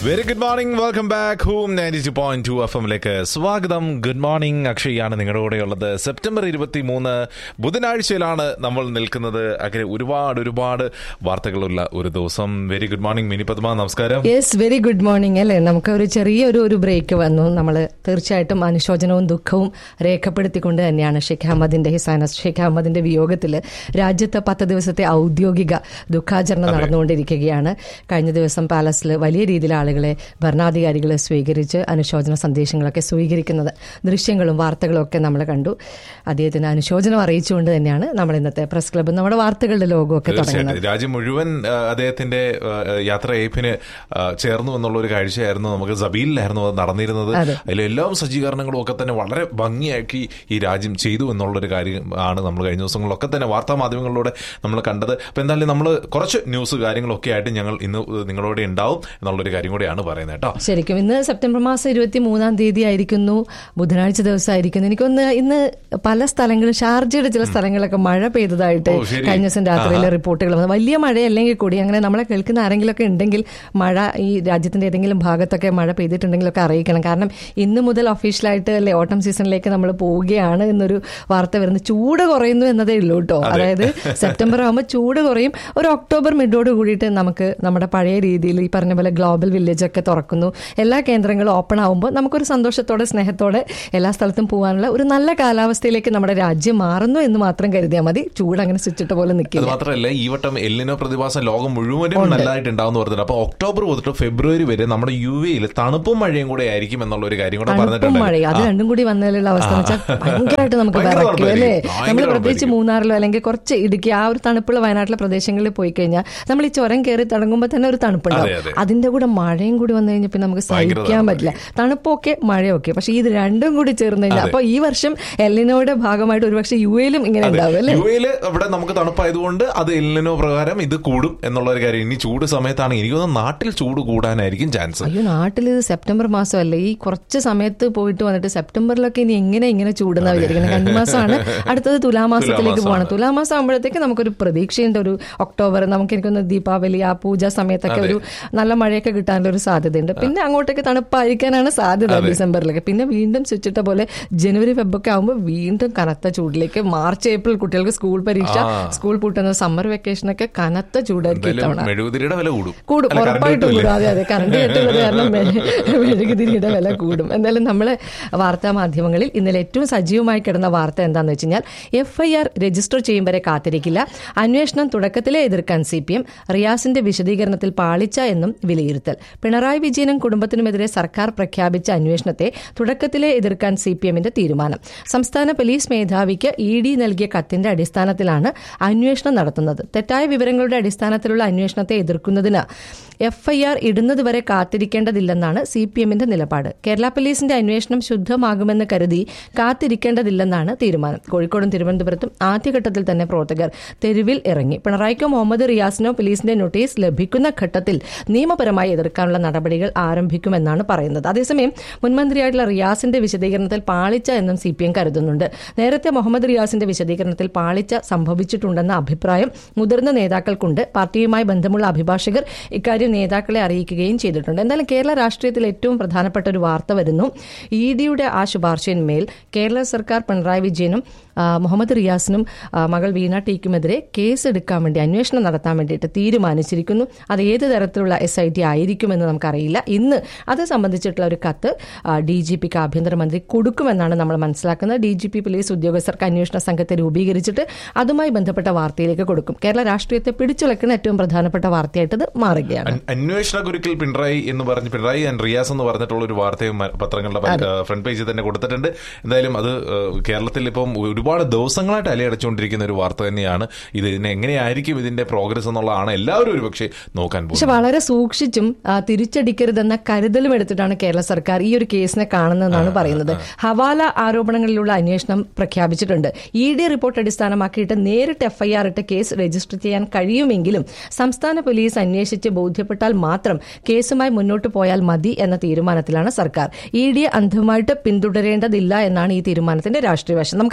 Very good morning welcome back home ninety two point two F എമ്മിലേക്ക് സ്വാഗതം good morning അക്ഷയാണ് നിങ്ങളുടെ കൂടെയുള്ളത് September ഇരുപത്തി മൂന്ന് ബുധനാഴ്ചയിലാണ് നമ്മൾ നിൽക്കുന്നത് അങ്ങനെ ഒരുപാട് ഒരുപാട് വാർത്തകളുള്ള ഒരു ദിവസം very good morning Mini Padma നമസ്കാരം യെസ് വെരി ഗുഡ് മോർണിംഗ് അല്ലേ നമുക്ക് ഒരു ചെറിയൊരു ഒരു ബ്രേക്ക് വന്നു നമ്മൾ തീർച്ചയായിട്ടും അനുശോചനവും ദുഃഖവും രേഖപ്പെടുത്തിക്കൊണ്ട് തന്നെയാണ് ഷെയ്ഖ് അഹമ്മദിന്റെ ഹിസാനസ് ഷെയ്ഖ് അഹമ്മദിന്റെ വിയോഗത്തിൽ രാജ്യത്ത് പത്ത് ദിവസത്തെ ഔദ്യോഗിക ദുഃഖാചരണം നടന്നുകൊണ്ടിരിക്കുകയാണ് കഴിഞ്ഞ ദിവസം പാലസിൽ വലിയ രീതിയിൽ ആളുകളെ ഭരണാധികാരികൾ സ്വീകരിച്ച് അനുശോചന സന്ദേശങ്ങളൊക്കെ സ്വീകരിക്കുന്നത് ദൃശ്യങ്ങളും വാർത്തകളും ഒക്കെ നമ്മൾ കണ്ടു അദ്ദേഹത്തിന് അനുശോചനം അറിയിച്ചുകൊണ്ട് തന്നെയാണ് നമ്മൾ ഇന്നത്തെ പ്രസ് ക്ലബ്ബ് നമ്മുടെ വാർത്തകളുടെ ലോകമൊക്കെ തുടങ്ങുന്നത് തീർച്ചയായിട്ടും രാജ്യം മുഴുവൻ ആ, അദ്ദേഹത്തിന്റെ ആ, യാത്രയയപ്പിന് ആ, ചേർന്നു എന്നുള്ള ഒരു കാഴ്ചയായിരുന്നു നമുക്ക് സബീലിലായിരുന്നു അത് നടന്നിരുന്നത് അതെ. അതിലെല്ലാം സജ്ജീകരണങ്ങളും ഒക്കെ തന്നെ വളരെ ഭംഗിയാക്കി ഈ രാജ്യം ചെയ്തു എന്നുള്ളൊരു കാര്യം ആണ് നമ്മൾ കഴിഞ്ഞ ദിവസങ്ങളിലൊക്കെ തന്നെ വാർത്താ മാധ്യമങ്ങളിലൂടെ നമ്മൾ കണ്ടത് അപ്പൊ എന്തായാലും നമ്മൾ കുറച്ച് ന്യൂസ് കാര്യങ്ങളൊക്കെ ആയിട്ട് ഞങ്ങൾ ഇന്ന് നിങ്ങളോട് ഉണ്ടാവും എന്നുള്ളൊരു കാര്യം കൂടിയാണ് പറയുന്നത് കേട്ടോ ശരിക്കും ഇന്ന് സെപ്റ്റംബർ മാസം ഇരുപത്തി മൂന്നാം തീയതി ആയിരിക്കുന്നു ബുധനാഴ്ച ദിവസമായിരിക്കുന്നു എനിക്കൊന്ന് ഇന്ന് പല സ്ഥലങ്ങളും ഷാർജയുടെ ചില സ്ഥലങ്ങളിലൊക്കെ മഴ പെയ്തതായിട്ട് ഓ, ശരി. കഴിഞ്ഞ ദിവസം രാത്രിയിലെ റിപ്പോർട്ടുകൾ വന്നു വലിയ മഴയല്ലെങ്കിൽ കൂടി അങ്ങനെ നമ്മളെ കേൾക്കുന്ന ആരെങ്കിലുമൊക്കെ ഉണ്ടെങ്കിൽ മഴ ഈ രാജ്യത്തിന്റെ ഏതെങ്കിലും ഭാഗത്തൊക്കെ മഴ പെയ്തിട്ടുണ്ടെങ്കിലൊക്കെ അറിയിക്കണം കാരണം ഇന്ന് മുതൽ ഒഫീഷ്യലായിട്ട് അല്ലെ ഓട്ടം സീസണിലേക്ക് നമ്മൾ പോവുകയാണ് എന്നൊരു വാർത്ത വരുന്നത് ചൂട് കുറയുന്നു എന്നതേ ഉള്ളൂ കേട്ടോ അതായത് സെപ്റ്റംബർ ആകുമ്പോൾ ചൂട് കുറയും ഒരു ഒക്ടോബർ മിഡോട് കൂടിയിട്ട് നമുക്ക് നമ്മുടെ പഴയ രീതിയിൽ ഈ പറഞ്ഞ പോലെ ഗ്ലോബൽ വില്ലേജ് ഒക്കെ തുറക്കുന്നു എല്ലാ കേന്ദ്രങ്ങളും ഓപ്പൺ ആകുമ്പോൾ നമുക്കൊരു സന്തോഷത്തോടെ സ്നേഹത്തോടെ എല്ലാ സ്ഥലത്തും പോകാനുള്ള ഒരു നല്ല കാലാവസ്ഥയിലേക്ക് നമ്മുടെ രാജ്യം മാറുന്നു എന്ന് മാത്രം കരുതിയാൽ മതി ചൂട് അങ്ങനെ സ്വിച്ചിട്ട പോലെ അത് നിൽക്കില്ല മാത്രമല്ല ഈ വട്ടം എല്ലിനോ പ്രതിഭാസം ലോകം മുഴുവനും നല്ലതായിട്ട് ഉണ്ടാവുന്ന പറഞ്ഞിട്ട് അപ്പൊ ഒക്ടോബർ മുതൽ ഫെബ്രുവരി വരെ നമ്മുടെ യു എയിൽ തണുപ്പും മഴയും കൂടെ ആയിരിക്കും എന്നുള്ള ഒരു കാര്യം കൂടെ തണുപ്പും പറഞ്ഞിട്ടുണ്ട് മഴയും അത് രണ്ടും കൂടി വന്നാലുള്ള അവസ്ഥ എന്ന് വെച്ചാൽ ഭയങ്കരമായിട്ട് നമുക്ക് ഭയങ്കര വിറയ്ക്കും അല്ലേ തണുപ്പായിരിക്കും. നമ്മൾ ഭയങ്കര പ്രത്യേകിച്ച് മൂന്നാറിലോ അല്ലെങ്കിൽ കുറച്ച് ഇടുക്കി ആ ഒരു തണുപ്പുള്ള വയനാട്ടിലെ പ്രദേശങ്ങളിൽ പോയി കഴിഞ്ഞാൽ നമ്മൾ ഈ ചുരം കയറി തുടങ്ങുമ്പോൾ തന്നെ ഒരു അതെ, തണുപ്പുണ്ടാവും അതെ. അതിന്റെ കൂടെ മഴയും കൂടി വന്നു കഴിഞ്ഞാൽ പിന്നെ നമുക്ക് ഭയങ്കര സഹിക്കാൻ പറ്റില്ല തണുപ്പൊക്കെ മഴയൊക്കെ പക്ഷെ ഇത് രണ്ടും കൂടി ചേർന്ന് കഴിഞ്ഞാൽ അതെ. അപ്പൊ ഈ വർഷം എല്ലിനോയുടെ ഭാഗമായിട്ട് ഒരുപക്ഷെ യു എയിലും ഇങ്ങനെ ഉണ്ടാവും അല്ലേ യു എയില് ഇവിടെ നമുക്ക് തണുപ്പായതുകൊണ്ട് അത് എല്ലിനോ പ്രകാരം ഇത് കൂടും എന്നുള്ള ഒരു കാര്യം ഇനി ചൂട് സമയത്താണ് എനിക്ക് തോന്നുന്നു നാട്ടിൽ ചൂട് കൂടാനായിരിക്കും ചാൻസ് അയ്യോ നാട്ടിൽ ഇത് സെപ്റ്റംബർ മാസമല്ലേ ഈ കുറച്ച് സമയത്ത് പോയിട്ട് വന്നിട്ട് സെപ്റ്റംബറിലൊക്കെ ഇനി എങ്ങനെ ഇങ്ങനെ ചൂടുന്ന വിചാരിക്കുന്നത് കന്നിമാസമാണ് അടുത്തത് തുലാമാസത്തിലേക്ക് പോവാണ് തുലാമാസം ആകുമ്പോഴത്തേക്ക് നമുക്കൊരു പ്രതീക്ഷയുണ്ട് ഒരു ഒക്ടോബർ നമുക്ക് എനിക്കൊന്ന് ദീപാവലി ആ പൂജ സമയത്തൊക്കെ ഒരു നല്ല മഴയൊക്കെ കിട്ടാനുള്ള ഒരു സാധ്യതയുണ്ട് പിന്നെ അങ്ങോട്ടേക്ക് തണുപ്പായിരിക്കാനാണ് സാധ്യത ഡിസംബറിലൊക്കെ പിന്നെ വീണ്ടും സ്വിച്ചിട്ട പോലെ ജനുവരി ഫെബൊക്കെ ആകുമ്പോൾ വീണ്ടും കനത്ത ചൂടിലേക്ക് മാർച്ച് ഏപ്രിൽ കുട്ടികൾക്ക് സ്കൂൾ പരീക്ഷ സ്കൂൾ പൂട്ടുന്ന സമ്മർ വെക്കേഷൻ ഒക്കെ കനത്ത ചൂടായിരിക്കും എന്തായാലും ഇത്തവണ മെഴുകുതിരിയുടെ വില കൂടും കൂടും അല്ല, കറണ്ട് ഉറപ്പായിട്ടും കിട്ടൂലേ? കൂടും അതെ അതെ കറണ്ട് കെട്ടുള്ളത് കാരണം മെ- മെഴുകുതിരിയുടെ വില കൂടും എന്തായാലും നമ്മളെ വാർത്താ മാധ്യമങ്ങളിൽ ഇന്നലെ ഏറ്റവും സജീവമായി കിടന്ന വാർത്ത എന്താണെന്ന് വെച്ച് കഴിഞ്ഞാൽ എഫ് ഐ ആർ രജിസ്റ്റർ ചെയ്യും വരെ കാത്തിരിക്കില്ല അന്വേഷണം തുടക്കത്തിലേ എതിർക്കാൻ സി പി എം റിയാസിന്റെ വിശദീകരണത്തിൽ പാളിച്ച എന്നും വിലയിരുത്തൽ പിണറായി വിജയനും കുടുംബത്തിനുമെതിരെ സർക്കാർ പ്രഖ്യാപിച്ച അന്വേഷണത്തെ തുടക്കത്തിലേ എതിർക്കാൻ സി പി എമ്മിന്റെ തീരുമാനം സംസ്ഥാന പോലീസ് മേധാവിക്ക് ഇ ഡി നൽകിയ കത്തിന്റെ അടിസ്ഥാനത്തിലാണ് അന്വേഷണം നടത്തുന്നത് തെറ്റായ വിവരങ്ങളുടെ അടിസ്ഥാനത്തിലുള്ള അന്വേഷണത്തെ എതിർക്കുന്നതിന് എഫ് ഐ ആർ ഇടുന്നതുവരെ കാത്തിരിക്കേണ്ടതില്ലെന്നാണ് സി പി എമ്മിന്റെ നിലപാട് കേരള പോലീസിന്റെ അന്വേഷണം ശുദ്ധമാകുമെന്ന് കരുതി കാത്തിരിക്കേണ്ടതില്ലെന്നാണ് തീരുമാനം കോഴിക്കോടും തിരുവനന്തപുരത്തും ആദ്യഘട്ടത്തിൽ തന്നെ പ്രവർത്തകർ തെരുവിൽ ഇറങ്ങി പിണറായിക്കോ മുഹമ്മദ് റിയാസിനോ പോലീസിന്റെ നോട്ടീസ് ലഭിക്കുന്ന ഘട്ടത്തിൽ നിയമപരമായി എതിർക്കാനുള്ള നടപടികൾ ആരംഭിക്കുമെന്നാണ് പറയുന്നത് അതേസമയം മുൻമന്ത്രിയായിട്ടുള്ള റിയാസിന്റെ വിശദീകരണത്തിൽ പാളിച്ച എന്നും സി പി എം കരുതുന്നുണ്ട് നേരത്തെ മുഹമ്മദ് റിയാസിന്റെ വിശദീകരണത്തിൽ പാളിച്ച സംഭവിച്ചിട്ടുണ്ടെന്ന അഭിപ്രായം മുതിർന്ന നേതാക്കൾക്കുണ്ട് പാർട്ടിയുമായി ബന്ധമുള്ള അഭിഭാഷകർ ഇക്കാര്യം നേതാക്കളെ അറിയിക്കുകയും ചെയ്തിട്ടുണ്ട് എന്തായാലും കേരള രാഷ്ട്രീയത്തിൽ ഏറ്റവും പ്രധാനപ്പെട്ട ഒരു വാർത്ത വരുന്നു ഇ ഡിയുടെ ആ ശുപാർശയിന്മേൽ കേരള സർക്കാർ പിണറായി വിജയനും ആ, മുഹമ്മദ് റിയാസിനും ആ, മകൾ വീണ ടീക്കുമെതിരെ കേസ് എടുക്കാൻ വേണ്ടി അന്വേഷണം നടത്താൻ വേണ്ടിയിട്ട് തീരുമാനിച്ചിരിക്കുന്നു അത് ഏത് തരത്തിലുള്ള എസ് ഐ ടി ആയിരിക്കുമെന്ന് നമുക്കറിയില്ല ഇന്ന് അത് സംബന്ധിച്ചിട്ടുള്ള ഒരു കത്ത് ഡി ജി പിക്ക് ആഭ്യന്തരമന്ത്രി കൊടുക്കുമെന്നാണ് നമ്മൾ മനസ്സിലാക്കുന്നത് ഡി ജി പി പോലീസ് ഉദ്യോഗസ്ഥർക്ക് അന്വേഷണ സംഘത്തെ രൂപീകരിച്ചിട്ട് അതുമായി ബന്ധപ്പെട്ട വാർത്തയിലേക്ക് കൊടുക്കും കേരള രാഷ്ട്രീയത്തെ പിടിച്ചുലക്കുന്ന ഏറ്റവും പ്രധാനപ്പെട്ട വാർത്തയായിട്ട് ഇത് മാറുകയാണ് അൻ- അന്വേഷണ കുരുക്കിൽ പിണറായി എന്ന് പറഞ്ഞ് പിണറായി ആൻഡ് റിയാസ് എന്ന് പറഞ്ഞിട്ടുള്ള ഒരു വാർത്തയും മ- പത്രങ്ങളുടെ ഫ്രണ്ട് പേജിൽ തന്നെ കൊടുത്തിട്ടുണ്ട് എന്തായാലും അത് ഏഹ്, കേരളത്തിൽ ഇപ്പം ഒരുപാട് ദിവസങ്ങളായിട്ട് അലയടച്ചുകൊണ്ടിരിക്കുന്ന ഒരു വാർത്ത തന്നെയാണ് ഇത് ഇതിനെ എങ്ങനെയായിരിക്കും ഇതിന്റെ പ്രോഗ്രസ് എന്നുള്ളതാണ് എല്ലാവരും ഒരു പക്ഷേ നോക്കാൻ പക്ഷെ പോകുന്നത് വളരെ സൂക്ഷിച്ചും ആ, തിരിച്ചടിക്കരുതെന്ന കരുതലും എടുത്തിട്ടാണ് കേരള സർക്കാർ ഈ ഒരു കേസിനെ കാണുന്നതെന്നാണ് പറയുന്നത് ഹവാല ആരോപണങ്ങളിലുള്ള അന്വേഷണം പ്രഖ്യാപിച്ചിട്ടുണ്ട് ഇ ഡി റിപ്പോർട്ട് അടിസ്ഥാനമാക്കിയിട്ട് നേരിട്ട് എഫ്ഐആർ ഇട്ട് കേസ് രജിസ്റ്റർ ചെയ്യാൻ കഴിയുമെങ്കിലും സംസ്ഥാന പോലീസ് അന്വേഷിച്ച് ബോധ്യപ്പെട്ടാൽ മാത്രം കേസുമായി മുന്നോട്ട് പോയാൽ മതി എന്ന തീരുമാനത്തിലാണ് സർക്കാർ ഇ ഡിയെ അന്ധമായിട്ട് പിന്തുടരേണ്ടതില്ല എന്നാണ് ഈ തീരുമാനത്തിന്റെ രാഷ്ട്രീയ വശം നമുക്കറിയാം കോൺഗ്രസ്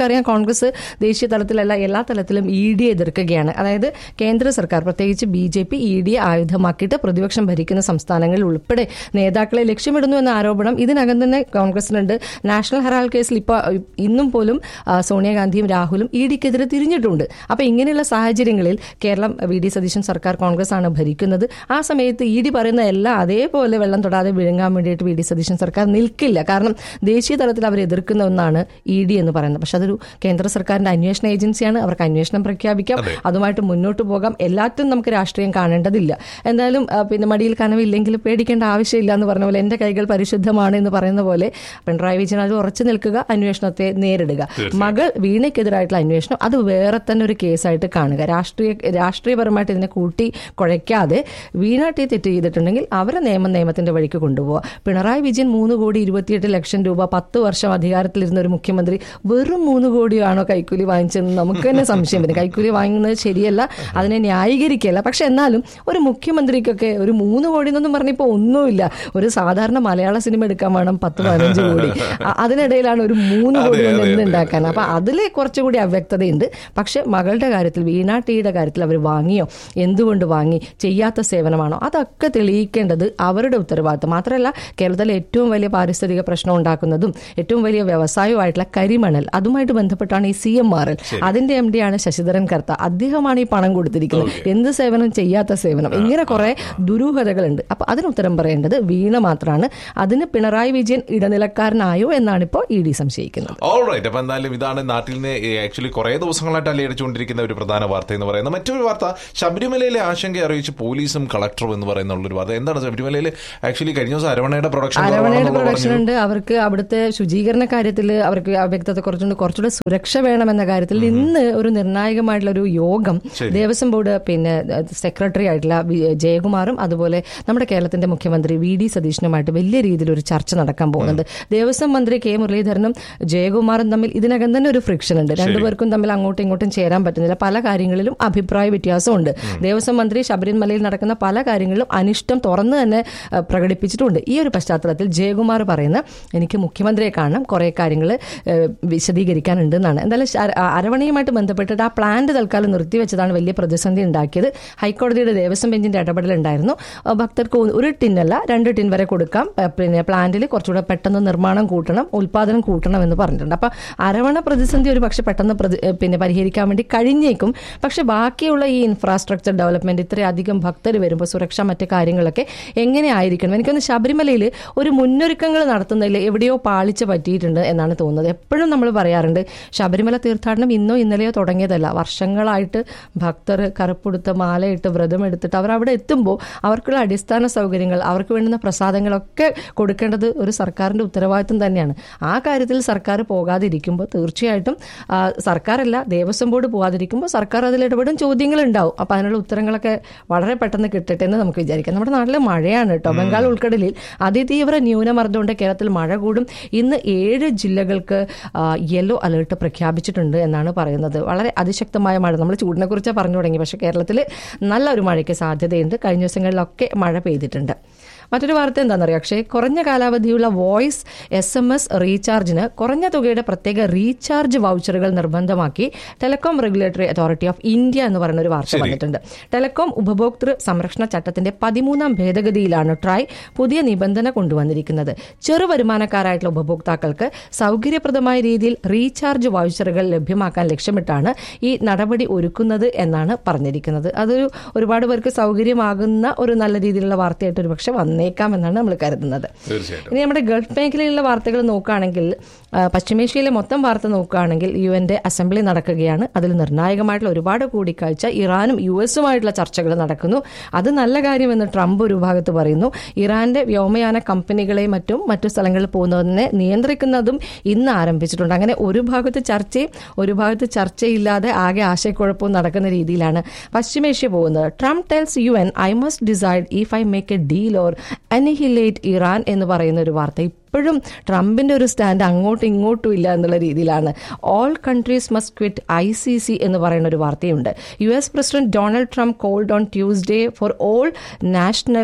കോൺഗ്രസ് ദേശീയ തലത്തിലല്ല എല്ലാ തലത്തിലും ഇ ഡി എതിർക്കുകയാണ് അതായത് കേന്ദ്ര സർക്കാർ പ്രത്യേകിച്ച് ബി ജെ പി ഇ ഡിയെ ആയുധമാക്കിയിട്ട് പ്രതിപക്ഷം ഭരിക്കുന്ന സംസ്ഥാനങ്ങളിൽ ഉൾപ്പെടെ നേതാക്കളെ ലക്ഷ്യമിടുന്നു എന്ന ആരോപണം ഇതിനകം തന്നെ കോൺഗ്രസിനുണ്ട് നാഷണൽ ഹെറാൾഡ് കേസിൽ ഇപ്പോൾ ഇന്നും പോലും ആ, സോണിയാഗാന്ധിയും രാഹുലും ഇ ഡിക്കെതിരെ തിരിഞ്ഞിട്ടുണ്ട് അപ്പൊ ഇങ്ങനെയുള്ള സാഹചര്യങ്ങളിൽ കേരളം വി ഡി സതീശൻ സർക്കാർ കോൺഗ്രസ് ആണ് ഭരിക്കുന്നത് ആ സമയത്ത് ഇ ഡി പറയുന്ന എല്ലാം അതേപോലെ വെള്ളം തൊടാതെ വിഴുങ്ങാൻ വേണ്ടിയിട്ട് വി ഡി സതീശൻ സർക്കാർ നിൽക്കില്ല കാരണം ദേശീയ തലത്തിൽ അവർ എതിർക്കുന്ന ഒന്നാണ് ഇ ഡി എന്ന് പറയുന്നത് പക്ഷെ അതൊരു കേന്ദ്ര സർക്കാരിന്റെ അന്വേഷണ ഏജൻസിയാണ് അവർക്ക് അന്വേഷണം പ്രഖ്യാപിക്കാം അതുമായിട്ട് മുന്നോട്ട് പോകാം എല്ലാത്തിനും നമുക്ക് രാഷ്ട്രീയം കാണേണ്ടതില്ല എന്തായാലും ആ, പിന്നെ മടിയിൽ കനവില്ലെങ്കിൽ പേടിക്കേണ്ട ആവശ്യമില്ല എന്ന് പറഞ്ഞ പോലെ എന്റെ കൈകൾ പരിശുദ്ധമാണ് എന്ന് പറയുന്ന പോലെ പിണറായി വിജയൻ അത് ഉറച്ചു നിൽക്കുക അന്വേഷണത്തെ നേരിടുക മകൾ വീണയ്ക്കെതിരായിട്ടുള്ള അന്വേഷണം അത് വേറെ തന്നെ ഒരു കേസായിട്ട് കാണുക രാഷ്ട്രീയ രാഷ്ട്രീയപരമായിട്ട് ഇതിനെ കൂട്ടി കുഴയ്ക്കാതെ വീണ ടി തെറ്റ് ചെയ്തിട്ടുണ്ടെങ്കിൽ അവരെ നിയമം നിയമത്തിന്റെ വഴിക്ക് കൊണ്ടുപോകുക പിണറായി വിജയൻ മൂന്ന് കോടി ഇരുപത്തിയെട്ട് ലക്ഷം രൂപ പത്ത് വർഷം അധികാരത്തിലിരുന്ന ഒരു മുഖ്യമന്ത്രി വെറും മൂന്ന് കോടിയാണോ കൈക്കൂലി വാങ്ങിച്ചതെന്ന് നമുക്ക് തന്നെ സംശയം വരും കൈക്കൂലി വാങ്ങുന്നത് ശരിയല്ല അതിനെ ന്യായീകരിക്കുകയല്ല പക്ഷെ എന്നാലും ഒരു മുഖ്യമന്ത്രിക്കൊക്കെ ഒരു മൂന്ന് കോടി എന്നൊന്നും പറഞ്ഞപ്പോൾ ഒന്നുമില്ല ഒരു സാധാരണ മലയാള സിനിമ എടുക്കാൻ വേണം പത്ത് പതിനഞ്ച് കോടി അ- അതിനിടയിലാണ് ഒരു മൂന്ന് കോടി അതെ, കൊണ്ട് അതെ, എന്തുണ്ടാക്കാൻ അപ്പൊ അതിൽ കുറച്ചുകൂടി അവ്യക്തതയുണ്ട് പക്ഷെ മകളുടെ കാര്യത്തിൽ വീണ ടിയുടെ കാര്യത്തിൽ അവർ വാങ്ങിയോ എന്തുകൊണ്ട് വാങ്ങി ചെയ്യാത്ത സേവനമാണോ അതൊക്കെ തെളിയിക്കേണ്ടത് അവരുടെ ഉത്തരവാദിത്തം മാത്രമല്ല കേരളത്തിലെ ഏറ്റവും വലിയ പാരിസ്ഥിതിക പ്രശ്നം ഉണ്ടാക്കുന്നതും ഏറ്റവും വലിയ വ്യവസായവുമായിട്ടുള്ള കരിമണൽ അതുമായിട്ട് ബന്ധപ്പെട്ടാണ് ഈ സി എം ആർ എൽ അതിന്റെ എം ഡി ആണ് ശശിധരൻ കർത്ത അദ്ദേഹമാണ് ഈ പണം കൊടുത്തിരിക്കുന്നത് എന്ത് സേവനം ചെയ്യാത്ത സേവനം ഇങ്ങനെ കുറെ ദുരൂഹതകളുണ്ട് അപ്പൊ അതിന് ഉത്തരം പറയേണ്ടത് വീണ മാത്രമാണ് അതിന് പിണറായി വിജയൻ ഇടനിലക്കാരനായോ എന്നാണ് ഇപ്പോൾ ഇ ഡി സംശയിക്കുന്നത് ഓൾറൈറ്റ് അപ്പൊ എന്തായാലും ഇതാണ് നാട്ടിൽ നിന്ന് ആക്ച്വലി കുറെ ദിവസങ്ങളായിട്ട് അലയടിച്ചുകൊണ്ടിരിക്കുന്ന ഒരു പ്രധാന വാർത്ത എന്ന് പറയുന്നത് മറ്റൊരു വാർത്ത ശബരിമലയിലെ ആശങ്ക അറിയിച്ച് പോലീസും കളക്ടറും എന്ന് പറയുന്ന ഒരു വാർത്ത എന്താണ് ശബരിമലയിൽ ആക്ച്വലി കഴിഞ്ഞ ദിവസം അരവണയുടെ പ്രൊഡക്ഷൻ അരവണയുടെ പ്രൊഡക്ഷൻ ഉണ്ട് അവർക്ക് അവിടുത്തെ ശുചീകരണ കാര്യത്തിൽ അവർക്ക് അവ്യക്തത കുറച്ചുണ്ട് കുറച്ചുകൂടെ സുരക്ഷ വേണമെന്ന കാര്യത്തിൽ ഇന്ന് ഒരു നിർണായകമായിട്ടുള്ള ഒരു യോഗം ദേവസ്വം ബോർഡ് പിന്നെ സെക്രട്ടറി ആയിട്ടുള്ള വി- ജയകുമാറും അതുപോലെ നമ്മുടെ കേരളത്തിന്റെ മുഖ്യമന്ത്രി വി ഡി സതീശനുമായിട്ട് വലിയ രീതിയിൽ ഒരു ചർച്ച നടക്കാൻ പോകുന്നുണ്ട് ദേവസ്വം മന്ത്രി കെ മുരളീധരനും ജയകുമാറും തമ്മിൽ ഇതിനകം തന്നെ ഒരു ഫ്രിക്ഷൻ ഉണ്ട് രണ്ടുപേർക്കും തമ്മിൽ അങ്ങോട്ടും ഇങ്ങോട്ടും ചേരാൻ പറ്റുന്നില്ല പല കാര്യങ്ങളിലും അഭിപ്രായ വ്യത്യാസമുണ്ട് ദേവസ്വം മന്ത്രി ശബരിമലയിൽ നടക്കുന്ന പല കാര്യങ്ങളിലും അനിഷ്ടം തുറന്നു തന്നെ ആ, പ്രകടിപ്പിച്ചിട്ടുണ്ട് ഈ ഒരു പശ്ചാത്തലത്തിൽ ജയകുമാർ പറയുന്ന എനിക്ക് മുഖ്യമന്ത്രിയെ കാണണം കുറെ കാര്യങ്ങൾ വിശദീകരിക്കാനുണ്ട് എന്നാണ് എന്തായാലും ശ- ആ, അരവണയുമായിട്ട് ബന്ധപ്പെട്ടിട്ട് ആ പ്ലാന്റ് തൽക്കാലം നിർത്തിവെച്ചതാണ് വലിയ പ്രതിസന്ധി ഉണ്ടാക്കിയത് ഹൈക്കോടതിയുടെ ദേവസ്വം ബെഞ്ചിന്റെ ഇടപെടലുണ്ടായിരുന്നു ആ, ഭക്തർക്ക് ഒ- ഒരു ടിന്നല്ല രണ്ട് ടിൻ വരെ കൊടുക്കാം ആ, പിന്നെ പ്ലാന്റിൽ കുറച്ചുകൂടെ പെട്ടെന്ന് നിർമ്മാണം കൂട്ടണം ഉൽപാദനം കൂട്ടണം എന്ന് പറഞ്ഞിട്ടുണ്ട് അപ്പൊ അരവണ പ്രതിസന്ധി ഒരു പക്ഷെ പെട്ടെന്ന് പ്രതി- ഏ, പിന്നെ പരിഹരിക്കാൻ വേണ്ടി കഴിഞ്ഞേക്കും പക്ഷെ ബാക്കിയുള്ള ഈ ഇൻഫ്രാസ്ട്രക്ചർ ഡെവലപ്മെന്റ് ഇത്രയധികം ഭക്തർ വരുമ്പോൾ സുരക്ഷ മറ്റു കാര്യങ്ങളൊക്കെ എങ്ങനെ ആയിരിക്കണം എനിക്കൊന്ന് ശബരിമലയിൽ ഒരു മുന്നൊരുക്കങ്ങൾ നടത്തുന്നതിൽ എവിടെയോ പാളിച്ച പറ്റിയിട്ടുണ്ട് എന്നാണ് തോന്നുന്നത് എപ്പോഴും നമ്മൾ പറയാറുണ്ട് ശബരിമല തീർത്ഥാടനം ഇന്നോ ഇന്നലെയോ തുടങ്ങിയതല്ല വർഷങ്ങളായിട്ട് ഭക്തർ കറുപ്പെടുത്ത് മാലയിട്ട് വ്രതം എടുത്തിട്ട് അവർ അവിടെ എത്തുമ്പോൾ അവർക്കുള്ള അടിസ്ഥാന സൗകര്യങ്ങൾ അവർക്ക് വേണ്ടുന്ന പ്രസാദങ്ങളൊക്കെ കൊടുക്കേണ്ടത് ഒരു സർക്കാരിന്റെ ഉത്തരവാദിത്വം തന്നെയാണ് ആ കാര്യത്തിൽ സർക്കാർ പോകാതിരിക്കുമ്പോൾ തീർച്ചയായിട്ടും ആ, സർക്കാരല്ല ദേവസ്വം ബോർഡ് പോകാതിരിക്കുമ്പോൾ സർക്കാർ അതിൽ ഇടപെടും ചോദ്യങ്ങൾ ഉണ്ടാവും അപ്പൊ അതിനുള്ള ഉത്തരങ്ങളൊക്കെ വളരെ പെട്ടെന്ന് കിട്ടട്ടെ എന്ന് നമുക്ക് വിചാരിക്കാം നമ്മുടെ നാട്ടിൽ മഴയാണ് കേട്ടോ ബംഗാൾ ഉൾക്കടലിൽ അതിതീവ്ര ന്യൂനമർദ്ദമുണ്ട് കേരളത്തിൽ മഴ കൂടും ഇന്ന് ഏഴ് ജില്ലകൾക്ക് യെല്ലോ അലേർട്ട് പ്രഖ്യാപിച്ചിട്ടുണ്ട് എന്നാണ് പറയുന്നത് വളരെ അതിശക്തമായ മഴ നമ്മൾ ചൂടിനെ കുറിച്ച് പറഞ്ഞു തുടങ്ങി പക്ഷേ കേരളത്തിൽ നല്ല ഒരു മഴയ്ക്ക് സാധ്യതയുണ്ട് കഴിഞ്ഞ ദിവസങ്ങളിലൊക്കെ മഴ പെയ്തിട്ടുണ്ട് മറ്റൊരു വാർത്ത എന്താണെന്നറിയോ അക്ഷയ് കുറഞ്ഞ കാലാവധിയുള്ള വോയിസ് എസ് എം എസ് റീചാർജിന് കുറഞ്ഞ തുകയുടെ പ്രത്യേക റീചാർജ് വൗച്ചറുകൾ നിർബന്ധമാക്കി telecom regulatory authority of India എന്ന് പറയുന്ന ഒരു വാർത്ത വന്നിട്ടുണ്ട് ടെലികോം ഉപഭോക്തൃ സംരക്ഷണ ചട്ടത്തിന്റെ പതിമൂന്നാം ഭേദഗതിയിലാണ് ട്രായ് പുതിയ നിബന്ധന കൊണ്ടുവന്നിരിക്കുന്നത് ചെറു വരുമാനക്കാരായിട്ടുള്ള ഉപഭോക്താക്കൾക്ക് സൗകര്യപ്രദമായ രീതിയിൽ റീചാർജ് വൗച്ചറുകൾ ലഭ്യമാക്കാൻ ലക്ഷ്യമിട്ടാണ് ഈ നടപടി ഒരുക്കുന്നത് എന്നാണ് പറഞ്ഞിരിക്കുന്നത് അതൊരു ഒരുപാട് പേർക്ക് സൗകര്യമാകുന്ന ഒരു നല്ല രീതിയിലുള്ള വാർത്തയായിട്ട് ഒരു പക്ഷെ വന്നേക്കാം എന്നാണ് നമ്മൾ കരുതുന്നത് തീർച്ചയായിട്ടും ഇനി നമ്മുടെ ഗൾഫ് മേഖലയിലുള്ള വാർത്തകൾ നോക്കുകയാണെങ്കിൽ ആ, പശ്ചിമേഷ്യയിലെ മൊത്തം വാർത്ത നോക്കുകയാണെങ്കിൽ യു എൻ്റെ അസംബ്ലി നടക്കുകയാണ് അതിൽ നിർണായകമായിട്ടുള്ള ഒരുപാട് കൂടിക്കാഴ്ച ഇറാനും യു എസുമായിട്ടുള്ള ചർച്ചകൾ നടക്കുന്നു അത് നല്ല കാര്യമെന്ന് ട്രംപ് ഒരു ഭാഗത്ത് പറയുന്നു ഇറാന്റെ വ്യോമയാന കമ്പനികളെയും മറ്റും മറ്റു സ്ഥലങ്ങളിൽ പോകുന്നതിനെ നിയന്ത്രിക്കുന്നതും ഇന്ന് ആരംഭിച്ചിട്ടുണ്ട് അങ്ങനെ ഒരു ഭാഗത്ത് ചർച്ചയും ഒരു ഭാഗത്ത് ചർച്ചയില്ലാതെ ആകെ ആശയക്കുഴപ്പവും നടക്കുന്ന രീതിയിലാണ് പശ്ചിമേഷ്യ പോകുന്നത് Trump tells U N I must decide if I make a deal or annihilate Iran എന്ന് പറയുന്ന ഒരു വാർത്ത ഇപ്പോഴും ട്രംപിന്റെ ഒരു സ്റ്റാൻഡ് അങ്ങോട്ടും ഇങ്ങോട്ടും ഇല്ല എന്നുള്ള രീതിയിലാണ് all countries must quit I C C എന്ന് പറയുന്ന ഒരു വാർത്തയുണ്ട് U S president Donald Trump called on Tuesday for all national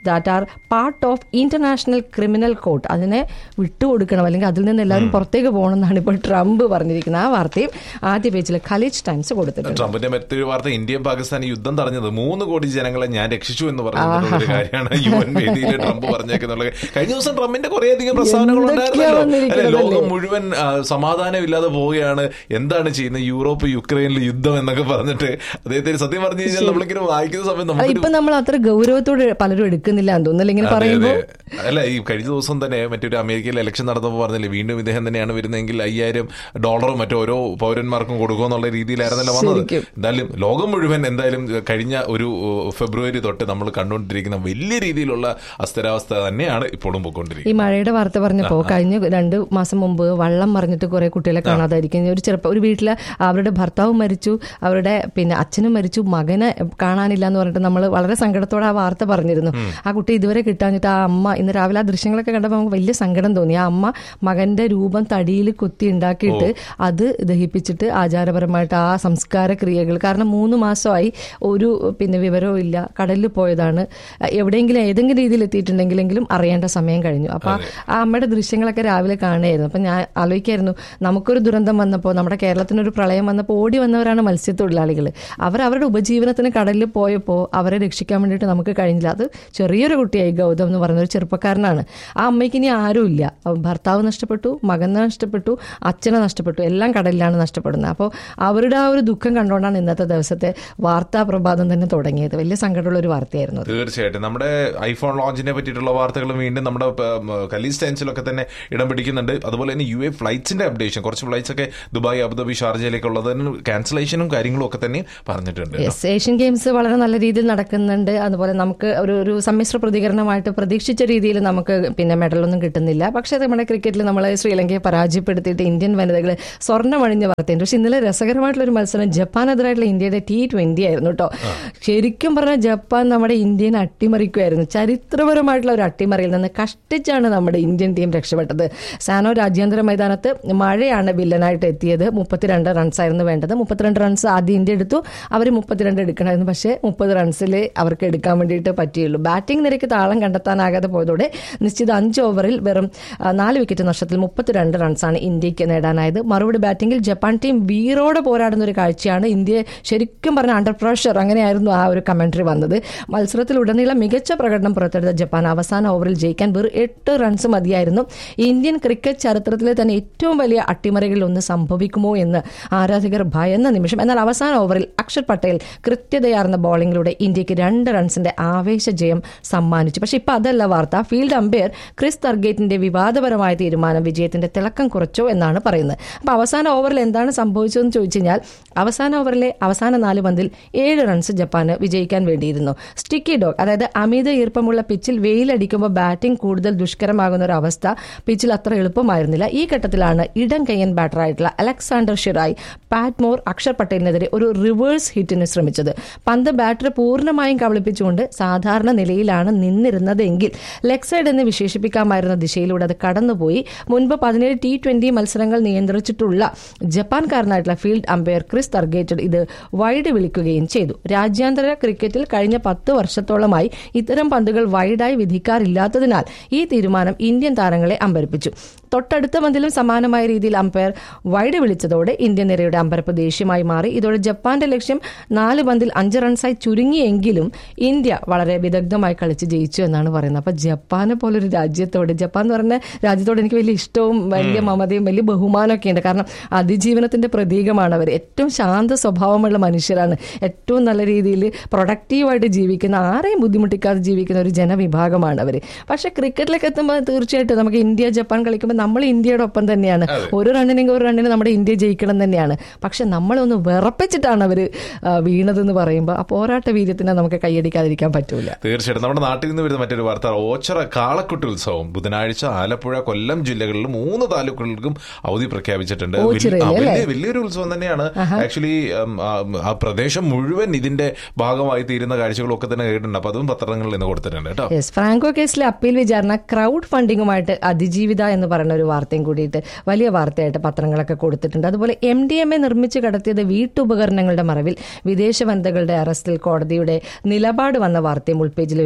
that are part of international criminal court അതിനെ വിട്ടുകൊടുക്കണം അല്ലെങ്കിൽ അതിൽ നിന്ന് എല്ലാവരും പുറത്തേക്ക് പോകണം എന്നാണ് ഇപ്പോൾ ട്രംപ് പറഞ്ഞിരിക്കുന്നത് ആ വാർത്തയും ആദ്യ പേജിൽ ഖലീജ് ടൈംസ് കൊടുത്തിട്ടുണ്ട് ട്രംപിന്റെ മറ്റൊരു വാർത്ത ഇന്ത്യയും പാകിസ്ഥാനും യുദ്ധം തടഞ്ഞത് മൂന്ന് കോടി ജനങ്ങളെ ഞാൻ രക്ഷിച്ചു എന്ന് പറഞ്ഞിട്ടുള്ള ഒരു കാര്യമാണ് യു എൻ വേദിയിൽ ട്രംപ് പറഞ്ഞേക്കുന്നുള്ള കഴിഞ്ഞ ദിവസം ട്രംപിന്റെ കുറേയധികം പ്രസ്താവനകൾ എന്തൊക്കെയാ ഉണ്ടായിരുന്നല്ലോ അല്ലെ വന്നിരിക്കുന്നത് ലോകം അല്ലേ? മുഴുവൻ ആ, സമാധാനമില്ലാതെ പോവുകയാണ് എന്താണ് ചെയ്യുന്നത് യൂറോപ്പ് യുക്രൈനിൽ യുദ്ധം എന്നൊക്കെ പറഞ്ഞിട്ട് അദ്ദേഹത്തിന് സത്യം പറഞ്ഞു കഴിഞ്ഞാൽ നമ്മളിങ്ങനെ വായിക്കുന്ന സമയത്ത് അത് നമുക്ക് ഇപ്പൊ നമ്മൾ അത്ര ഗൗരവത്തോടെ പലരും എടുക്കുന്നില്ല എന്ന് തോന്നുന്നില്ല ഇങ്ങനെ അതെ, പറയുമ്പോൾ അതെ. അല്ല ഈ കഴിഞ്ഞ ദിവസം തന്നെ മറ്റൊരു അമേരിക്കയിൽ ഇലക്ഷൻ നടന്നപ്പോൾ പറഞ്ഞില്ലേ വീണ്ടും ഇദ്ദേഹം തന്നെയാണ് വരുന്നതെങ്കിൽ അയ്യായിരം ഡോളറും മറ്റോ ഓരോ പൗരന്മാർക്കും കൊടുക്കുമെന്നുള്ള രീതിയിലായിരുന്നല്ലോ വന്നത് ശരിക്കും. എന്തായാലും ലോകം മുഴുവൻ എന്തായാലും കഴിഞ്ഞ ഒരു ഏഹ്, ഫെബ്രുവരി തൊട്ട് നമ്മൾ കണ്ടുകൊണ്ടിരിക്കുന്ന വലിയ രീതിയിലുള്ള അസ്ഥിരാവസ്ഥ തന്നെയാണ് ഇപ്പോഴും ഈ പോയിക്കൊണ്ടിരിക്കുന്നത് മഴയുടെ വാർത്ത പറഞ്ഞപ്പോ കഴിഞ്ഞ രണ്ട് മാസം മുമ്പ് വള്ളം മറിഞ്ഞിട്ട് കുറെ കുട്ടികളെ കാണാതായിരിക്കും ഒരു ചെറുപ്പം ഒരു വീട്ടില് അവരുടെ ഭർത്താവ് മരിച്ചു അവരുടെ പിന്നെ അച്ഛനും മരിച്ചു മകനെ കാണാനില്ല എന്ന് പറഞ്ഞിട്ട് നമ്മൾ വളരെ സങ്കടത്തോടെ ആ വാർത്ത പറഞ്ഞിരുന്നു ആ കുട്ടി ഇതുവരെ കിട്ടാഞ്ഞിട്ട് ആ അമ്മ ഇന്ന് രാവിലെ ആ ദൃശ്യങ്ങളൊക്കെ കണ്ടപ്പോൾ നമുക്ക് വലിയ സങ്കടം തോന്നി ആ അമ്മ മകന്റെ രൂപം തടിയിൽ കുത്തി ഉണ്ടാക്കിയിട്ട് അത് ദഹിപ്പിച്ചിട്ട് ആചാരപരമായിട്ട് ആ സംസ്കാര ക്രിയകൾ കാരണം മൂന്ന് മാസമായി ഒരു പിന്നെ വിവരവും ഇല്ല കടലിൽ പോയതാണ് എവിടെയെങ്കിലും ഏതെങ്കിലും രീതിയിൽ എത്തിയിട്ടുണ്ടെങ്കിലെങ്കിലും അറിയേണ്ട സമയം കഴിഞ്ഞു അപ്പൊ ആ അമ്മയുടെ ദൃശ്യങ്ങളൊക്കെ രാവിലെ കാണുകയായിരുന്നു അപ്പൊ ഞാൻ ആലോചിക്കായിരുന്നു നമുക്കൊരു ദുരന്തം വന്നപ്പോൾ നമ്മുടെ കേരളത്തിനൊരു പ്രളയം വന്നപ്പോൾ ഓടി വന്നവരാണ് മത്സ്യത്തൊഴിലാളികൾ അവർ അവരുടെ ഉപജീവനത്തിന് കടലിൽ പോയപ്പോൾ അവരെ രക്ഷിക്കാൻ വേണ്ടിയിട്ട് നമുക്ക് കഴിഞ്ഞില്ല അത് ചെറിയൊരു കുട്ടിയായി ഗൗതം എന്ന് പറയുന്ന ഒരു ചെറുപ്പക്കാരനാണ് ആ അമ്മയ്ക്ക് ഇനി ആരുമില്ല ഭർത്താവ് നഷ്ടപ്പെട്ടു മകൻ നഷ്ടപ്പെട്ടു അച്ഛനെ നഷ്ടപ്പെട്ടു എല്ലാം കടലിലാണ് നഷ്ടപ്പെടുന്നത് അപ്പോൾ അവരുടെ ആ ഒരു ദുഃഖം കണ്ടുകൊണ്ടാണ് ഇന്നത്തെ ദിവസത്തെ വാർത്താ പ്രഭാതം തന്നെ തുടങ്ങിയത് വലിയ സങ്കടമുള്ള ഒരു വാർത്തയായിരുന്നു അത്. തീർച്ചയായിട്ടും നമ്മുടെ ഐഫോൺ ലോഞ്ചിനെ പറ്റിയിട്ടുള്ള വാർത്തകളും വീണ്ടും നമ്മുടെ കലീസ് ടൈംസിലൊക്കെ തന്നെ ഇടം പിടിക്കുന്നുണ്ട് അതുപോലെ തന്നെ യു എ ഫ്ലൈറ്റ്സിന്റെ അപ്ഡേഷൻ കുറച്ച് ഫ്ലൈറ്റ്സ് ഒക്കെ ദുബായ് അബുദാബി ഷാർജയിലേക്കുള്ളതിന് ക്യാൻസലേഷനും കാര്യങ്ങളും ഒക്കെ തന്നെ പറഞ്ഞിട്ടുണ്ട് യെസ് ഏഷ്യൻ ഗെയിംസ് വളരെ നല്ല രീതിയിൽ നടക്കുന്നുണ്ട് അതുപോലെ നമുക്ക് ഒരു ഒരു സമ്മിശ്ര പ്രതികരണമായിട്ട് പ്രതീക്ഷിച്ച രീതിയിൽ നമുക്ക് പിന്നെ മെഡലൊന്നും കിട്ടുന്നില്ല പക്ഷേ നമ്മുടെ ക്രിക്കറ്റിൽ നമ്മൾ ശ്രീലങ്കയെ പരാജയപ്പെടുത്തിയിട്ട് ഇന്ത്യൻ വനിതകൾ സ്വർണ്ണമണിഞ്ഞ വാർത്തയുണ്ട് പക്ഷെ ഇന്നലെ രസകരമായിട്ടുള്ള ഒരു മത്സരം ജപ്പാനെതിരായിട്ടുള്ള ഇന്ത്യയുടെ ടി ട്വന്റി ആയിരുന്നു കേട്ടോ ശരിക്കും പറഞ്ഞാൽ ജപ്പാൻ നമ്മുടെ ഇന്ത്യനെ അട്ടിമറിക്കുമായിരുന്നു ചരിത്രപരമായിട്ടുള്ള ഒരു അട്ടിമറിയിൽ നിന്ന് കഷ്ടിച്ചാണ് നമ്മുടെ ഇന്ത്യൻ ടീം രക്ഷപ്പെട്ടത് സാനോ രാജ്യാന്തര മൈതാനത്ത് മഴയാണ് വില്ലനായിട്ട് എത്തിയത് മുപ്പത്തിരണ്ട് റൺസ് ആയിരുന്നു വേണ്ടത് മുപ്പത്തിരണ്ട് റൺസ് ആദ്യം ഇന്ത്യ എടുത്തു അവർ മുപ്പത്തിരണ്ട് എടുക്കണമായിരുന്നു പക്ഷേ മുപ്പത് റൺസിൽ അവർക്ക് എടുക്കാൻ വേണ്ടിയിട്ട് പറ്റിയുള്ളൂ ബാറ്റിംഗ് നിരക്ക് താളം കണ്ടെത്താനാകാതെ പോയതോടെ നിശ്ചിത അഞ്ച് ഓവറിൽ വെറും ആ, നാല് വിക്കറ്റ് നഷ്ടത്തിൽ മുപ്പത്തിരണ്ട് റൺസാണ് ഇന്ത്യക്ക് നേടാനായത് മറുപടി ബാറ്റിംഗിൽ ജപ്പാൻ ടീം വീറോടെ പോരാടുന്ന ഒരു കാഴ്ചയാണ് ഇന്ത്യയെ ശരിക്കും പറഞ്ഞ അണ്ടർ പ്രഷർ അങ്ങനെയായിരുന്നു ആ ഒരു കമന്ററി വന്നത് മത്സരത്തിലുടനീളം മികച്ച പ്രകടനം പുറത്തെടുത്ത ജപ്പാൻ അവസാന ഓവറിൽ ജയിക്കാൻ വെറും എട്ട് റൺസ് മതിയായിരുന്നു ഇന്ത്യൻ ക്രിക്കറ്റ് ചരിത്രത്തിലെ തന്നെ ഏറ്റവും വലിയ അട്ടിമറികളിൽ ഒന്ന് സംഭവിക്കുമോ എന്ന് ആരാധകർ ഭയന്ന നിമിഷം എന്നാൽ അവസാന ഓവറിൽ അക്ഷർ പട്ടേൽ കൃത്യതയാർന്ന ബോളിംഗിലൂടെ ഇന്ത്യക്ക് രണ്ട് റൺസിന്റെ ആവേശ ജയം സമ്മാനിച്ചു പക്ഷെ ഇപ്പൊ അതല്ല വാർത്ത ഫീൽഡ് അമ്പയർ ക്രിസ് തർഗേറ്റിന്റെ വിവാദപരമായ തീരുമാനം വിജയത്തിന്റെ തിളക്കം കുറച്ചോ എന്നാണ് പറയുന്നത് അപ്പൊ അവസാന ഓവറിൽ എന്താണ് സംഭവിച്ചതെന്ന് ചോദിച്ചു കഴിഞ്ഞാൽ അവസാന ഓവറിലെ അവസാന നാല് പന്തിൽ ഏഴ് റൺസ് ജപ്പാന് വിജയിക്കാൻ വേണ്ടിയിരുന്നു സ്റ്റിക്കി ഡോഗ് അതായത് അമിത ഈർപ്പമുള്ള പിച്ചിൽ വെയിലടിക്കുമ്പോൾ ബാറ്റിംഗ് കൂടുതൽ ദുഷ്കരമാകുന്ന ഒരു അവസ്ഥ പിച്ചിൽ അത്ര എളുപ്പമായിരുന്നില്ല ഈ ഘട്ടത്തിലാണ് ഇടം കയ്യൻ ബാറ്ററായിട്ടുള്ള അലക്സാണ്ടർ ഷിറായി പാറ്റ്മോർ അക്ഷർ പട്ടേലിനെതിരെ ഒരു റിവേഴ്സ് ഹിറ്റിന് ശ്രമിച്ചത് പന്ത് ബാറ്റർ പൂർണ്ണമായും കബളിപ്പിച്ചുകൊണ്ട് സാധാരണ നിലയിലാണ് നിന്നിരുന്നതെങ്കിൽ ലെഗ് സൈഡ് എന്ന് വിശേഷിപ്പിക്കാമായിരുന്ന ദിശയിലൂടെ അത് കടന്നുപോയി മുൻപ് പതിനേഴ് ടി ട്വന്റി മത്സരങ്ങൾ നിയന്ത്രിച്ചിട്ടുള്ള ജപ്പാൻകാരനായിട്ടുള്ള ഫീൽഡ് അമ്പയർ ക്രിസ് തർഗേറ്റഡ് ഇത് വൈഡ് വിളിക്കുകയും ചെയ്തു രാജ്യാന്തര ക്രിക്കറ്റിൽ കഴിഞ്ഞ പത്ത് വർഷത്തോളമായി ഇത്തരം പന്തുകൾ വൈഡായി വിധിക്കാറില്ലാത്തതിനാൽ ഈ തീരുമാനം ഇന്ത്യൻ താരങ്ങളെ അമ്പരപ്പിച്ചു തൊട്ടടുത്ത പന്തിലും സമാനമായ രീതിയിൽ അമ്പയർ വൈഡ് വിളിച്ചതോടെ ഇന്ത്യൻ നിരയുടെ അമ്പരപ്പ് ദേഷ്യമായി മാറി ഇതോടെ ജപ്പാന്റെ ലക്ഷ്യം നാല് പന്തിൽ അഞ്ച് റൺസായി ചുരുങ്ങിയെങ്കിലും ഇന്ത്യ വളരെ വിദഗ്ധമായി കളിച്ച് ജയിച്ചു എന്നാണ് പറയുന്നത് അപ്പൊ ജപ്പാനെ പോലൊരു രാജ്യത്തോട് ജപ്പാൻ എന്ന് പറഞ്ഞ രാജ്യത്തോട് എനിക്ക് വലിയ ഇഷ്ടവും വലിയ മമതയും വലിയ ബഹുമാനമൊക്കെ ഉണ്ട് കാരണം അതിജീവനത്തിന്റെ പ്രതീകമാണ് അവർ ഏറ്റവും ശാന്ത സ്വഭാവമുള്ള മനുഷ്യരാണ് ഏറ്റവും നല്ല രീതിയിൽ പ്രൊഡക്റ്റീവായിട്ട് ജീവിക്കുന്ന ആരെയും ബുദ്ധിമുട്ടിക്കാതെ ജീവിക്കുന്ന ഒരു ജനവിഭാഗമാണ് അവർ പക്ഷെ ക്രിക്കറ്റിലേക്ക് എത്തുമ്പോൾ തീർച്ചയായിട്ടും നമുക്ക് ഇന്ത്യ ജപ്പാൻ കളിക്കുമ്പോൾ നമ്മൾ ഇന്ത്യയുടെ ഒപ്പം തന്നെയാണ് ഒരു റണ്ണിനെങ്കിൽ ഒരു റണ്ണിന് നമ്മുടെ ഇന്ത്യ ജയിക്കണം തന്നെയാണ് പക്ഷെ നമ്മളൊന്ന് വിറപ്പിച്ചിട്ടാണ് അവർ വീണതെന്ന് പറയുമ്പോൾ ആ പോരാട്ട വീര്യത്തിനെ നമുക്ക് കൈയടിക്കാതിരിക്കാൻ പറ്റൂല തീർച്ചയായിട്ടും നമ്മുടെ നാട്ടിൽ നിന്ന് വരുന്ന മറ്റൊരു വാർത്ത ഓച്ചറ കാളക്കുട്ടി ഉത്സവം ബുധനാഴ്ച ആലപ്പുഴ കൊല്ലം ജില്ലകളിലും മൂന്ന് താലൂക്കുകൾക്കും അവധി പ്രഖ്യാപിച്ചിട്ടുണ്ട് വലിയ- ഓച്ചിറയിൽ ആ, അല്ലേ? വലിയ- വലിയൊരു ഉത്സവം തന്നെയാണ് ആക്ച്വലി ആ പ്രദേശം മുഴുവൻ ഇതിന്റെ ഭാഗമായി തീരുന്ന കാഴ്ചകളൊക്കെ തന്നെ കേട്ടിട്ടുണ്ട് അപ്പൊ അതും പത്രങ്ങളിൽ നിന്ന് കൊടുത്തിട്ടുണ്ട് കേട്ടോ യെസ് ഫ്രാങ്കോ കേസിലെ അപ്പീൽ വിചാരണ ക്രൗഡ് ഫണ്ടിങ്ങുമായിട്ട് അതിജീവിത എന്ന് പറയുന്ന ഒരു വാർത്തയും കൂടിയിട്ട് വലിയ വാർത്തയായിട്ട് പത്രങ്ങളൊക്കെ കൊടുത്തിട്ടുണ്ട് അതുപോലെ എം ഡി എം എ നിർമ്മിച്ച് കടത്തിയത് വീട്ടുപകരണങ്ങളുടെ മറവിൽ വിദേശ വനിതകളുടെ അറസ്റ്റിൽ കോടതിയുടെ നിലപാട് വന്ന വാർത്തയും ഉൾപേജിൽ വലിയ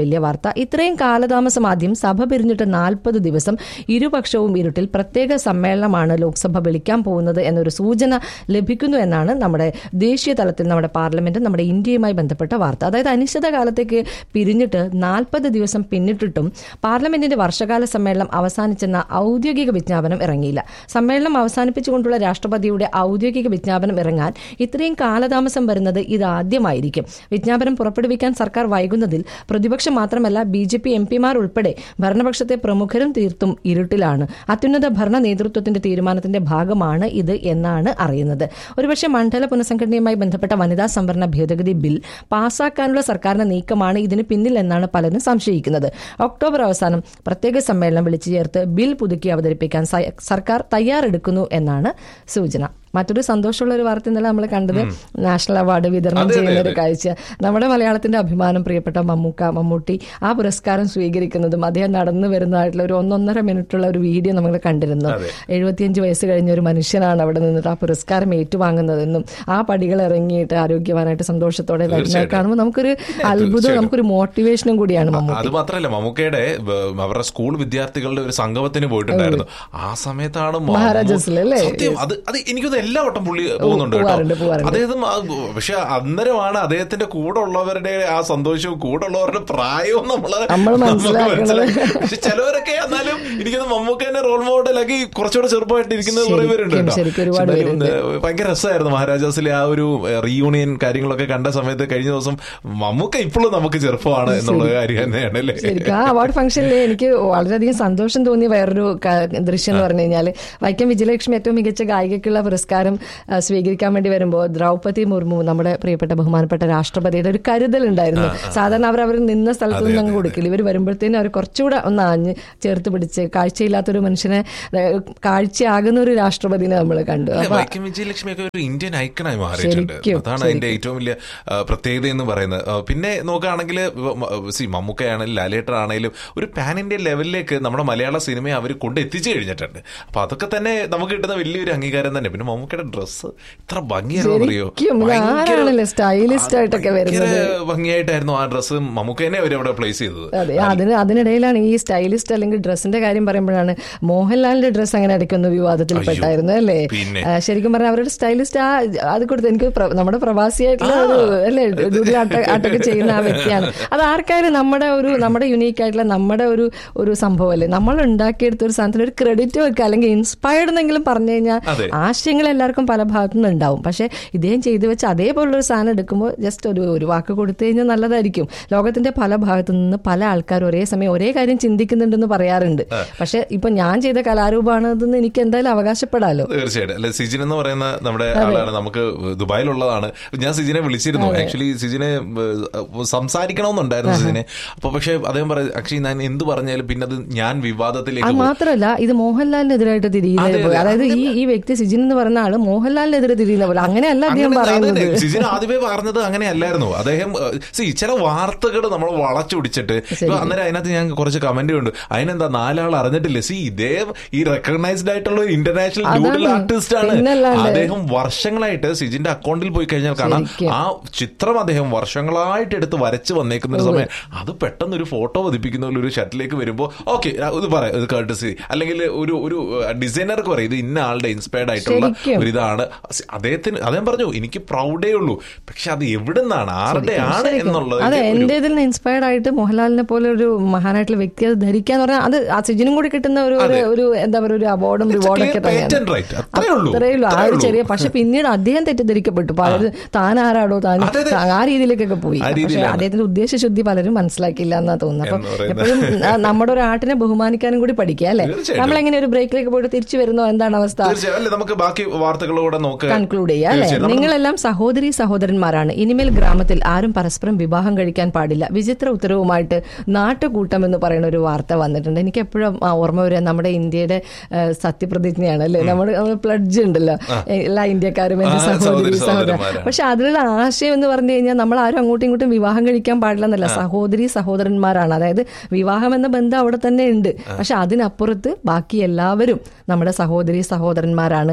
വലിയ വാർത്ത ഇത്രയും കാലതാമസം ആദ്യം സഭ പിരിഞ്ഞിട്ട് നാൽപ്പത് ദിവസം ഇരുപക്ഷവും ഇരുട്ടിൽ പ്രത്യേക സമ്മേളനമാണ് ലോക്സഭ വിളിക്കാൻ പോകുന്നത് എന്നൊരു സൂചന ലഭിക്കുന്നു എന്നാണ് നമ്മുടെ ദേശീയ തലത്തിൽ നമ്മുടെ പാർലമെന്റ് നമ്മുടെ ഇന്ത്യയുമായി ബന്ധപ്പെട്ട വാർത്ത അതായത് അനിശ്ചിതകാലത്തേക്ക് പിരിഞ്ഞിട്ട് നാൽപ്പത് ദിവസം പിന്നിട്ടിട്ടും പാർലമെന്റിന്റെ വർഷകാല സമ്മേളനം അവസാനിച്ചെന്ന ഔദ്യോഗിക വിജ്ഞാപനം ഇറങ്ങിയില്ല സമ്മേളനം അവസാനിപ്പിച്ചുകൊണ്ടുള്ള രാഷ്ട്രപതിയുടെ ഔദ്യോഗിക വിജ്ഞാപനം ഇറങ്ങാൻ ഇത്രയും കാലതാമസം വരുന്നത് ഇതാദ്യമായിരിക്കും വിജ്ഞാപനം പുറപ്പെടുവിക്കാൻ സർക്കാർ വൈകുന്നതിൽ പ്രതിപക്ഷം മാത്രമല്ല ബി ജെ പി എം പിമാർ ഉൾപ്പെടെ ഭരണപക്ഷത്തെ പ്രമുഖരും തീർത്തും ഇരുട്ടിലാണ് അത്യുന്നത ഭരണ നേതൃത്വത്തിന്റെ തീരുമാനത്തിന്റെ ഭാഗമാണ് ഇത് എന്നാണ് അറിയുന്നത് ഒരുപക്ഷെ മണ്ഡല പുനഃസംഘടനയുമായി ബന്ധപ്പെട്ട വനിതാ സംവരണ ഭേദഗതി ബിൽ പാസാക്കാനുള്ള സർക്കാരിന്റെ നീക്കമാണ് ഇതിന് പിന്നിൽ എന്നാണ് പലരും സംശയിക്കുന്നത് ഒക്ടോബർ അവസാനം പ്രത്യേക സമ്മേളനം വിളിച്ചു ചേർത്ത് ബിൽ പുതുക്കി അവതരിപ്പിക്കാൻ സ- സർക്കാർ തയ്യാറെടുക്കുന്നു എന്നാണ് സൂചന മറ്റൊരു സന്തോഷമുള്ള ഒരു വാർത്ത ഇന്നലെ നമ്മൾ കണ്ടത് നാഷണൽ അവാർഡ് വിതരണം അതെ, ചെയ്യുന്ന ഒരു അതെ. കാഴ്ച നമ്മുടെ മലയാളത്തിന്റെ അഭിമാനം പ്രിയപ്പെട്ട മമ്മൂക്ക മമ്മൂട്ടി ആ പുരസ്കാരം സ്വീകരിക്കുന്നതും അദ്ദേഹം നടന്നു വരുന്നതായിട്ടുള്ള ഒരു ഒന്നൊന്നര മിനിറ്റുള്ള ഒരു വീഡിയോ നമ്മൾ കണ്ടിരുന്നു എഴുപത്തിയഞ്ച് വയസ്സ് കഴിഞ്ഞ ഒരു മനുഷ്യനാണ് അവിടെ നിന്നിട്ട് ആ പുരസ്കാരം ഏറ്റുവാങ്ങുന്നതെന്നും ആ പടികൾ ഇറങ്ങിയിട്ട് ആരോഗ്യവാനായിട്ട് സന്തോഷത്തോടെ വരുന്നത് തീർച്ചയായിട്ടും. കാണുമ്പോൾ നമുക്കൊരു അത്ഭുതം നമുക്കൊരു മോട്ടിവേഷനും കൂടിയാണ് മമ്മൂട്ടി അത് മാത്രല്ല മമ്മൂക്കയുടെ ബ- അവരുടെ സ്കൂൾ വിദ്യാർത്ഥികളുടെ ഒരു സംഗമത്തിന് പോയിട്ടുണ്ടായിരുന്നു ആ സമയത്താണ് മമ്മൂ- മഹാരാജാസിലല്ലേ? സത്യം അത് അത് എനിക്കൊന്ന് എല്ലാ വട്ടം പുള്ളി പോകുന്നുണ്ട് പോവാറുണ്ട്, കേട്ടോ പോവാറുണ്ട്. അദ്ദേഹം ആ- പക്ഷെ അന്നേരമാണ് അദ്ദേഹത്തിന്റെ കൂടെ ഉള്ളവരുടെ ആ സന്തോഷവും കൂടെ ഉള്ളവരുടെ പ്രായവും നമ്മള് നമ്മൾ നമുക്ക് മനസ്സിലാക്കുന്നത്. മനസ്സിലാക്കി. പക്ഷെ ചിലവരൊക്കെ എന്നാലും എനിക്കൊന്ന് മമ്മൂക്ക തന്നെ റോൾ മോഡലാക്കി കുറച്ചുകൂടെ ചെറുപ്പമായിട്ട് ഇരിക്കുന്ന കുറെ പേരുണ്ട് ശരിക്കും, കേട്ടോ. ശരിക്കും ഒരുപാട് പക്ഷെ എന്തായാലും, പേരുണ്ട്. ഏഹ്, ഭയങ്കര രസമായിരുന്നു മഹാരാജാസിലെ ആ ഒരു റീയൂണിയൻ കാര്യങ്ങളൊക്കെ കണ്ട സമയത്ത് കഴിഞ്ഞ ദിവസം മമ്മൂക്ക ഇപ്പോഴും നമുക്ക് ചെറുപ്പമാണ് എന്നുള്ള കാര്യം തന്നെയാണ് അല്ലേ ശരിക്കും ആ അവാർഡ് ഫംഗ്ഷനിൽ എനിക്ക് വളരെയധികം സന്തോഷം തോന്നിയ വേറൊരു ക- ദൃശ്യം എന്ന് പറഞ്ഞു കഴിഞ്ഞാൽ വൈക്കം വിജയലക്ഷ്മി ഏറ്റവും മികച്ച ഗായികയ്ക്കുള്ള പുരസ്കാരം ആ, സ്വീകരിക്കാൻ വേണ്ടി വരുമ്പോൾ ദ്രൗപതി മുർമു നമ്മുടെ പ്രിയപ്പെട്ട ബഹുമാനപ്പെട്ട രാഷ്ട്രപതിയുടെ ഒരു കരുതൽ ഉണ്ടായിരുന്നു സാധാരണ അവർ അവർ നിന്ന സ്ഥലത്ത് നിന്ന് അങ്ങ് കൊടുക്കില്ല ഇവർ വരുമ്പോഴത്തേനും അവർ കുറച്ചുകൂടെ ഒന്ന് ആഞ്ഞ് ചേർത്ത് പിടിച്ച് കാഴ്ചയില്ലാത്തൊരു മനുഷ്യനെ ഏ, കാഴ്ചയാകുന്ന ഒരു രാഷ്ട്രപതിനെ നമ്മൾ കണ്ടു അല്ല, അപ്പൊ വൈക്കം വിജയലക്ഷ്മി ഒക്കെ ഒരു ഇന്ത്യൻ ഐക്കണായി മാറിയിട്ടുണ്ട് ശരിക്കും, അതാണ് അതിന്റെ ഏറ്റവും വലിയ ആ, പ്രത്യേകത എന്ന് പറയുന്നത് ആ, പിന്നെ നോക്കുകയാണെങ്കിൽ സി മമ്മൂക്കയാണെങ്കിലും ലാലേട്ടർ ആണെങ്കിലും ഒരു പാൻ ഇന്ത്യൻ ലെവലിലേക്ക് നമ്മുടെ മലയാള സിനിമയെ അവർ കൊണ്ട് എത്തിച്ചു കഴിഞ്ഞിട്ടുണ്ട് അപ്പൊ അതൊക്കെ തന്നെ നമുക്ക് കിട്ടുന്ന വലിയൊരു അംഗീകാരം തന്നെ പിന്നെ മമ്മൂക്കയുടെ ഡ്രസ്സ് ഇത്ര ഭംഗിയാണെന്ന് അറിയോ ശരിക്കും, ഇത് ആരാണല്ലേ stylist ആയിട്ടൊക്കെ വരുന്നത്? ഭംഗിയായിട്ടായിരുന്നു ആ ഡ്രസ്സ് മമ്മൂക്കേനെ അവരവിടെ പ്ലേസ് ചെയ്തത് അതെ അതിന് അതിനിടയിലാണ് ഈ സ്റ്റൈലിസ്റ്റ് അല്ലെങ്കിൽ ഡ്രസ്സിന്റെ കാര്യം പറയുമ്പോഴാണ് മോഹൻലാലിന്റെ ഡ്രസ്സ് അങ്ങനെ ഇടയ്ക്കൊന്ന് വിവാദത്തിൽപ്പെട്ടായിരുന്നു അല്ലേ പിന്നെ. ആ, ശരിക്കും പറഞ്ഞാൽ അവരുടെ സ്റ്റൈലിസ്റ്റ് ആ അത് കൊടുത്ത് എനിക്ക് പ്ര- നമ്മുടെ പ്രവാസിയായിട്ടുള്ള ഒരു അല്ലേ ഡുഡി ആട്ട ആട്ടൊക്കെ ചെയ്യുന്ന ആ വ്യക്തിയാണ് അത് ആർക്കായാലും നമ്മുടെ ഒരു നമ്മുടെ യുണീക്ക് ആയിട്ടുള്ള നമ്മുടെ ഒരു ഒരു സംഭവം അല്ലേ നമ്മൾ ഉണ്ടാക്കിയെടുത്ത ഒരു സാധനത്തിന് ഒരു ക്രെഡിറ്റ് വെക്കുക അല്ലെങ്കിൽ ഇൻസ്പയർഡ് എന്നെങ്കിലും പറഞ്ഞു കഴിഞ്ഞാൽ അതെ. ആശയങ്ങൾ എല്ലാവർക്കും പല ഭാഗത്തു നിന്ന് ഉണ്ടാവും പക്ഷെ ഇദ്ദേഹം ചെയ്തു വെച്ച് അതേപോലുള്ള ഒരു സാധനം എടുക്കുമ്പോൾ ജസ്റ്റ് ഒരു ഒരു വാക്ക് കൊടുത്തു കഴിഞ്ഞാൽ നല്ലതായിരിക്കും ലോകത്തിന്റെ പല ഭാഗത്തു നിന്ന് പല ആൾക്കാരും ഒരേ സമയം ഒരേ കാര്യം ചിന്തിക്കുന്നുണ്ടെന്ന് പറയാറുണ്ട് പക്ഷെ ഇപ്പൊ ഞാൻ ചെയ്ത കലാരൂപമാണെന്ന് എനിക്ക് എന്തായാലും അവകാശപ്പെടാലോ തീർച്ചയായിട്ടും അല്ലെ സിജിൻ എന്ന് പറയുന്ന നമ്മുടെ ആളാണ് നമുക്ക് ദുബായിലുള്ളതാണ് ഞാൻ സിജിനെ വിളിച്ചിരുന്നു ആക്ച്വലി സിജിനെ ഏഹ്, സംസാരിക്കണമെന്നുണ്ടായിരുന്നു സിജിനെ അപ്പൊ പക്ഷെ അദ്ദേഹം പറയും ആക്ച്വലി ഞാൻ എന്ത് പറഞ്ഞാലും പിന്നെ അത് ഞാൻ വിവാദത്തിലേക്ക് അത് പോകും മാത്രമല്ല ഇത് മോഹൻലാലിനെതിരായിട്ട് തിരിയുന്നത് അതെ, പോലെ അതെ. അതായത് ഈ ഈ വ്യക്തി സിജിൻ എന്ന് പറയുന്ന ആള് മോഹൻലാലിനെതിരെ തിരിയുന്ന പോലെ അങ്ങനെയല്ല അദ്ദേഹം അങ്ങനെ പറയുന്നത് അതെ, സിജിൻ ആദ്യമേ പറഞ്ഞത് അങ്ങനെയല്ലായിരുന്നു അദ്ദേഹം സി ചില വാർത്തകൾ നമ്മൾ വളച്ചൊടിച്ചിട്ട് ഇപ്പൊ അന്നേരം അതിനകത്ത് ഞാൻ കുറച്ച് കമന്റ് ഉണ്ട് അതിനെന്താ നാലാൾ അറിഞ്ഞിട്ടില്ല സി ഇദ്ദേഹം ഈ റെക്കഗ്നൈസ്ഡ് ആയിട്ടുള്ള ഇന്റർനാഷണൽ ഡൂഡൽ അതാണ്. ആർട്ടിസ്റ്റ് ആണ് പിന്നല്ലാണ്ട്. അദ്ദേഹം വർഷങ്ങളായിട്ട് സിജിന്റെ അക്കൗണ്ടിൽ പോയി കഴിഞ്ഞാൽ കാണാം ശരിക്കും. ആ ചിത്രം അദ്ദേഹം വർഷങ്ങളായിട്ട് എടുത്ത് വരച്ച് വന്നേക്കുന്ന ഒരു സമയം അത് പെട്ടെന്ന് ഒരു ഫോട്ടോ പതിപ്പിക്കുന്ന പോലെ ഒരു ഷർട്ടിലേക്ക് വരുമ്പോൾ ഓക്കെ ഇത് പറയാം ഇത് കേട്ടസി അല്ലെങ്കിൽ ഒരു ഒരു ഡിസൈനർക്ക് പറയും ഇത് ഇന്ന ആളുടെ ഇൻസ്പയർഡ് ആയിട്ടുള്ള ശരിക്കും. ഒരു ഇതാണ് അദ്ദേഹത്തിന് അദ്ദേഹം പറഞ്ഞു എനിക്ക് പ്രൗഡേ ഉള്ളൂ പക്ഷെ അത് എവിടെ നിന്നാണ് ആരുടെ ആണ് ശരിക്കും. എന്നുള്ളത് അതെ ഒരു- എന്റെ ഇതിൽ ഇൻസ്പയർഡ് ആയിട്ട് മോഹൻലാലിനെ പോലെ ഒരു മഹാനായിട്ടുള്ള വ്യക്തി അത് ധരിക്കാന്ന് പറഞ്ഞാൽ അത് ആ സിജിനും കൂടി കിട്ടുന്ന ഒരു ഒരു- ഒരു എന്താ പറയുക ഒരു അവാർഡും It's a റിവാർഡും clear ഒക്കെ തന്നെയാണ് patent right. അത്രേ ഉള്ളൂ. അത്രേ ഉള്ളൂ ആ അത്രേ ഒരു ഉള്ളൂ. ചെറിയ പക്ഷെ പിന്നീട് അദ്ദേഹം തെറ്റിദ്ധരിക്കപ്പെട്ടു പലരും താൻ ആരാടോ താൻ അതെ, അതെ. ആ രീതിയിലേക്കൊക്കെ പോയി ആ പക്ഷെ രീതിയിലാണ്. അദ്ദേഹത്തിന്റെ ഉദ്ദേശശുദ്ധി പലരും മനസ്സിലാക്കിയില്ല എന്നാ തോന്നുന്നത് അപ്പം എന്ന് പറയുന്നത്. എപ്പോഴും ആ, നമ്മുടെ ഒരു ആർട്ടിനെ ബഹുമാനിക്കാനും കൂടി പഠിക്കുക അല്ലെ തീർച്ചയായിട്ടും. നമ്മളെങ്ങനെ ഒരു ബ്രേക്കിലേക്ക് പോയിട്ട് തിരിച്ചു വരുന്നോ എന്താണ് അവസ്ഥ തീർച്ചയായും അല്ലേ നമുക്ക് ബാക്കി വാർത്തകളൂടെ നോക്ക് കൺക്ലൂഡ് ചെയ്യാം അല്ലെ തീർച്ചയായും. നമ്മൾ- നിങ്ങളെല്ലാം സഹോദരി സഹോദരന്മാരാണ് ഇനിമേൽ ഗ്രാമത്തിൽ ആരും പരസ്പരം വിവാഹം കഴിക്കാൻ പാടില്ല വിചിത്ര ഉത്തരവുമായിട്ട് നാട്ടുകൂട്ടം എന്ന് പറയുന്ന ഒരു വാർത്ത വന്നിട്ടുണ്ട് എനിക്ക് എപ്പോഴും ആ ഓർമ്മ വരിക നമ്മുടെ ഇന്ത്യയുടെ ആ, സത്യപ്രതിജ്ഞയാണ് അല്ലെ നമ്മുടെ പ്ലഡ്ജ് ഉണ്ടല്ലോ എല്ലാ ഇന്ത്യക്കാരും എന്റെ ആ, സഹോദരി സഹോദരി സഹോദരൻ സഹോദരന്മാരാണ്. പക്ഷെ അതിലുള്ള ആശയം എന്ന് പറഞ്ഞു കഴിഞ്ഞാൽ നമ്മൾ ആരും അങ്ങോട്ടും ഇങ്ങോട്ടും വിവാഹം കഴിക്കാൻ പാടില്ല എന്നല്ല സഹോദരി സഹോദരന്മാരാണ് അതായത് വിവാഹം എന്ന ബന്ധം അവിടെ തന്നെ ഉണ്ട് പക്ഷെ അതിനപ്പുറത്ത് ബാക്കി എല്ലാവരും നമ്മുടെ സഹോദരി സഹോദരന്മാരാണ് അവർ